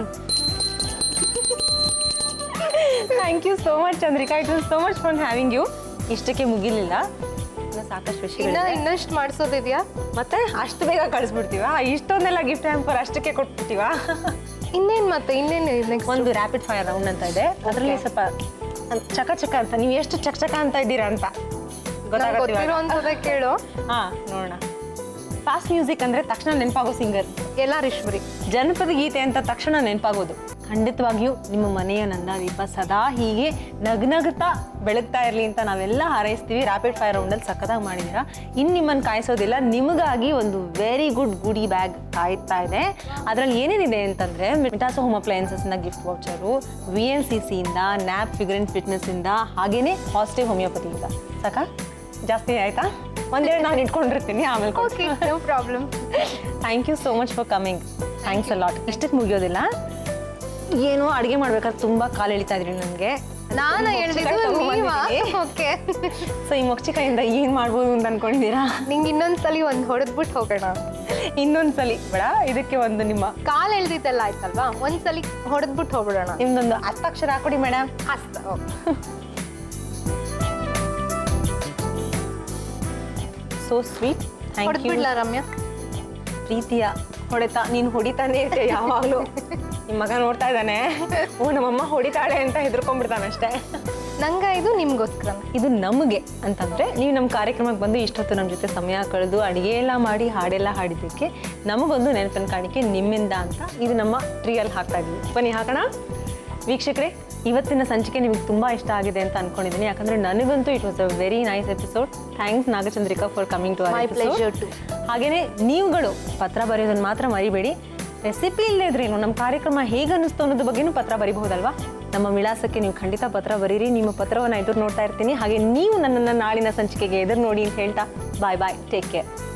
[SPEAKER 1] thank you so much Chandrika it was so much fun having you ಇಷ್ಟಕ್ಕೆ ಮುಗಿಲಿಲ್ಲ ಇನ್ನು ಸಾಕಷ್ಟು
[SPEAKER 2] ಇನ್ನ
[SPEAKER 1] ವಿಷಯಗಳಿದೆ
[SPEAKER 2] ಇನ್ನಷ್ಟು ಮಾಡಿಸೋದಿದ್ಯಾ
[SPEAKER 1] ಮತ್ತೆ ಅಷ್ಟು ಬೇಗ ಕಳಿಸ್ಬಿಡ್ತೀವಾ ಇಷ್ಟೊಂದೆಲ್ಲ ಗಿಫ್ಟ್ ಹ್ಯಾಂಪರ್ ಅಷ್ಟಕ್ಕೆ ಕೊಟ್ಬಿಡ್ತೀವಾ
[SPEAKER 2] ಇನ್ನೇನ್ ಮತ್ತೆ ಇನ್ನೇನು ನೆಕ್ಸ್ಟ್
[SPEAKER 1] ಒಂದು ರ್ಯಾಪಿಡ್ ಫೈರ್ ರೌಂಡ್ ಅಂತ ಇದೆ ಅದರಲ್ಲಿ ಸ್ವಲ್ಪ ಚಕ ಚಕ ಅಂತ ನೀವು ಎಷ್ಟು ಚಕ ಚಕ ಅಂತ ಇದ್ದೀರಾ ಅಂತ ಗೊತ್ತಾಗತ್ತೆ ಇವಾಗ.
[SPEAKER 2] ಗೊತ್ತಿರೋಂಥದ್ದೇ ಕೇಳು
[SPEAKER 1] ಹಾ ನೋಡೋಣ ಫಾಸ್ಟ್ ಮ್ಯೂಸಿಕ್ ಅಂದ್ರೆ ತಕ್ಷಣ ನೆನಪಾಗೋ ಸಿಂಗರ್
[SPEAKER 2] ಎಲ್ಲಾರೀಶ್ವರಿ
[SPEAKER 1] ಜನಪದ ಗೀತೆ ಅಂತ ತಕ್ಷಣ ನೆನಪಾಗೋದು ಖಂಡಿತವಾಗಿಯೂ ನಿಮ್ಮ ಮನೆಯ ನಂದಾದೀಪ ಸದಾ ಹೀಗೆ ನಗ್ನಗ್ತಾ ಬೆಳಗ್ತಾ ಇರಲಿ ಅಂತ ನಾವೆಲ್ಲ ಹಾರೈಸ್ತೀವಿ ರ್ಯಾಪಿಡ್ ಫೈರ್ ರೌಂಡಲ್ಲಿ ಸಖತ್ತಾಗಿ ಮಾಡಿದ್ದೀರಾ ಇನ್ನು ನಿಮ್ಮನ್ನು ಕಾಯಿಸೋದಿಲ್ಲ ನಿಮಗಾಗಿ ಒಂದು ವೆರಿ ಗುಡ್ ಗುಡಿ ಬ್ಯಾಗ್ ಕಾಯ್ತಾ ಇದೆ ಅದರಲ್ಲಿ ಏನೇನಿದೆ ಅಂತಂದರೆ ಮಿಟಾಸೋ ಹೋಮ್ ಅಪ್ಲಯನ್ಸಸ್ನ gift voucher V N C ಸಿಯಿಂದ ನ್ಯಾಪ್ ಫಿಗರೆಂಟ್ ಫಿಟ್ನೆಸ್ಸಿಂದ ಹಾಗೇನೆ ಹಾಸ್ಟೆ ಹೋಮಿಯೋಪತಿಯಿಂದ ಸಾಕಾ ಜಾಸ್ತಿ ಆಯ್ತಾ ಒಂದೆರಡು ನಾನು ಇಟ್ಕೊಂಡಿರ್ತೀನಿ ಆಮೇಲೆ ಕೊಡ್ತೀನಿ.
[SPEAKER 2] Okay no problem
[SPEAKER 1] thank you so much for coming thanks a lot ಇಷ್ಟಕ್ಕೆ ಮುಗಿಯೋದಿಲ್ಲ ಏನು ಅಡುಗೆ ಮಾಡ್ಬೇಕಾದ್ರೆ ತುಂಬ ಕಾಲು ಎಳಿತಾ ಇದ್ರಿ ನನಗೆ
[SPEAKER 2] ನಾನು ಹೇಳ್ದಿದ್ದು ನೀವಾ ಓಕೆ
[SPEAKER 1] ಸೊ ಈ ಮೊಗ್ಚಿಕಾಯಿಂದ ಏನು ಮಾಡ್ಬೋದು ಅಂತ ಅನ್ಕೊಂಡಿದ್ದೀರಾ
[SPEAKER 2] ನಿಂಗೆ ಇನ್ನೊಂದ್ಸಲಿ ಒಂದು ಹೊಡೆದ್ಬಿಟ್ಟು ಹೋಗೋಣ
[SPEAKER 1] ಇನ್ನೊಂದ್ಸಲಿ ಬೇಡ ಇದಕ್ಕೆ ಒಂದು ನಿಮ್ಮ
[SPEAKER 2] ಕಾಲ್ ಎಳ್ದಿದ್ದೆಲ್ಲ ಆಯ್ತಲ್ವಾ ಒಂದ್ಸಲಿ ಹೊಡೆದ್ಬಿಟ್ಟು ಹೋಗ್ಬಿಡೋಣ
[SPEAKER 1] ನಿಮ್ದೊಂದು ಹತ್ತಾಕ್ಷರ ಹಾಕೊಡಿ ಮೇಡಮ್
[SPEAKER 2] ಅಸ್ತ
[SPEAKER 1] ಸೋ ಸ್ವೀಟ್ ಥ್ಯಾಂಕ್ ಯು
[SPEAKER 2] ಹೊಡೆದ್ಬಿಡ್ಲಾ ರಮ್ಯಾ
[SPEAKER 1] ಪ್ರೀತಿಯ ಹೊಡೆತ ನೀನು ಹೊಡಿತಾನೆ ಇರ್ತೀಯ ಯಾವಾಗಲೂ ನಿಮ್ಮ ಮಗ ನೋಡ್ತಾ ಇದ್ದಾನೆ ಓ ನಮ್ಮಮ್ಮ ಹೊಡಿತಾಳೆ ಅಂತ ಹೆದರ್ಕೊಂಡ್ಬಿಡ್ತಾನಷ್ಟೇ
[SPEAKER 2] ನಂಗ ಇದು ನಿಮ್ಗೋಸ್ಕರ
[SPEAKER 1] ಇದು ನಮಗೆ ಅಂತಂದ್ರೆ ನೀವು ನಮ್ಮ ಕಾರ್ಯಕ್ರಮಕ್ಕೆ ಬಂದು ಇಷ್ಟೊತ್ತು ನಮ್ಮ ಜೊತೆ ಸಮಯ ಕಳೆದು ಅಡುಗೆ ಎಲ್ಲ ಮಾಡಿ ಹಾಡೆಲ್ಲ ಹಾಡಿದ್ದಕ್ಕೆ ನಮಗೊಂದು ನೆನಪಿನ ಕಾಣಿಕೆ ನಿಮ್ಮಿಂದ ಅಂತ ಇದು ನಮ್ಮ ಟ್ರಿಯಲ್ ಹಾಕ್ತಾ ಇದ್ವಿ ಬನ್ನಿ ಹಾಕೋಣ ವೀಕ್ಷಕರೇ ಇವತ್ತಿನ ಸಂಚಿಕೆ ನಿಮಗೆ ತುಂಬ ಇಷ್ಟ ಆಗಿದೆ ಅಂತ ಅನ್ಕೊಂಡಿದ್ದೀನಿ ಯಾಕಂದ್ರೆ ನನಗಂತೂ it was a very nice episode thanks Nagachandrika for coming to
[SPEAKER 2] My pleasure too.
[SPEAKER 1] ಹಾಗೇನೆ ನೀವುಗಳು ಪತ್ರ ಬರೆಯೋದನ್ನ ಮಾತ್ರ ಮರಿಬೇಡಿ ರೆಸಿಪಿ ಇಲ್ಲದ್ರೇನು ನಮ್ಮ ಕಾರ್ಯಕ್ರಮ ಹೇಗೆ ಅನ್ನಿಸ್ತು ಅನ್ನೋದ್ರ ಬಗ್ಗೆನೂ ಪತ್ರ ಬರಿಬಹುದಲ್ವಾ ನಮ್ಮ ವಿಳಾಸಕ್ಕೆ ನೀವು ಖಂಡಿತ ಪತ್ರ ಬರೀರಿ ನಿಮ್ಮ ಪತ್ರವನ್ನು ಎದುರು ನೋಡ್ತಾ ಇರ್ತೀನಿ ಹಾಗೆ ನೀವು ನನ್ನನ್ನು ನಾಳಿನ ಸಂಚಿಕೆಗೆ ಎದುರು ನೋಡಿ ಅಂತ ಹೇಳ್ತಾ ಬಾಯ್ ಬಾಯ್ ಟೇಕ್ ಕೇರ್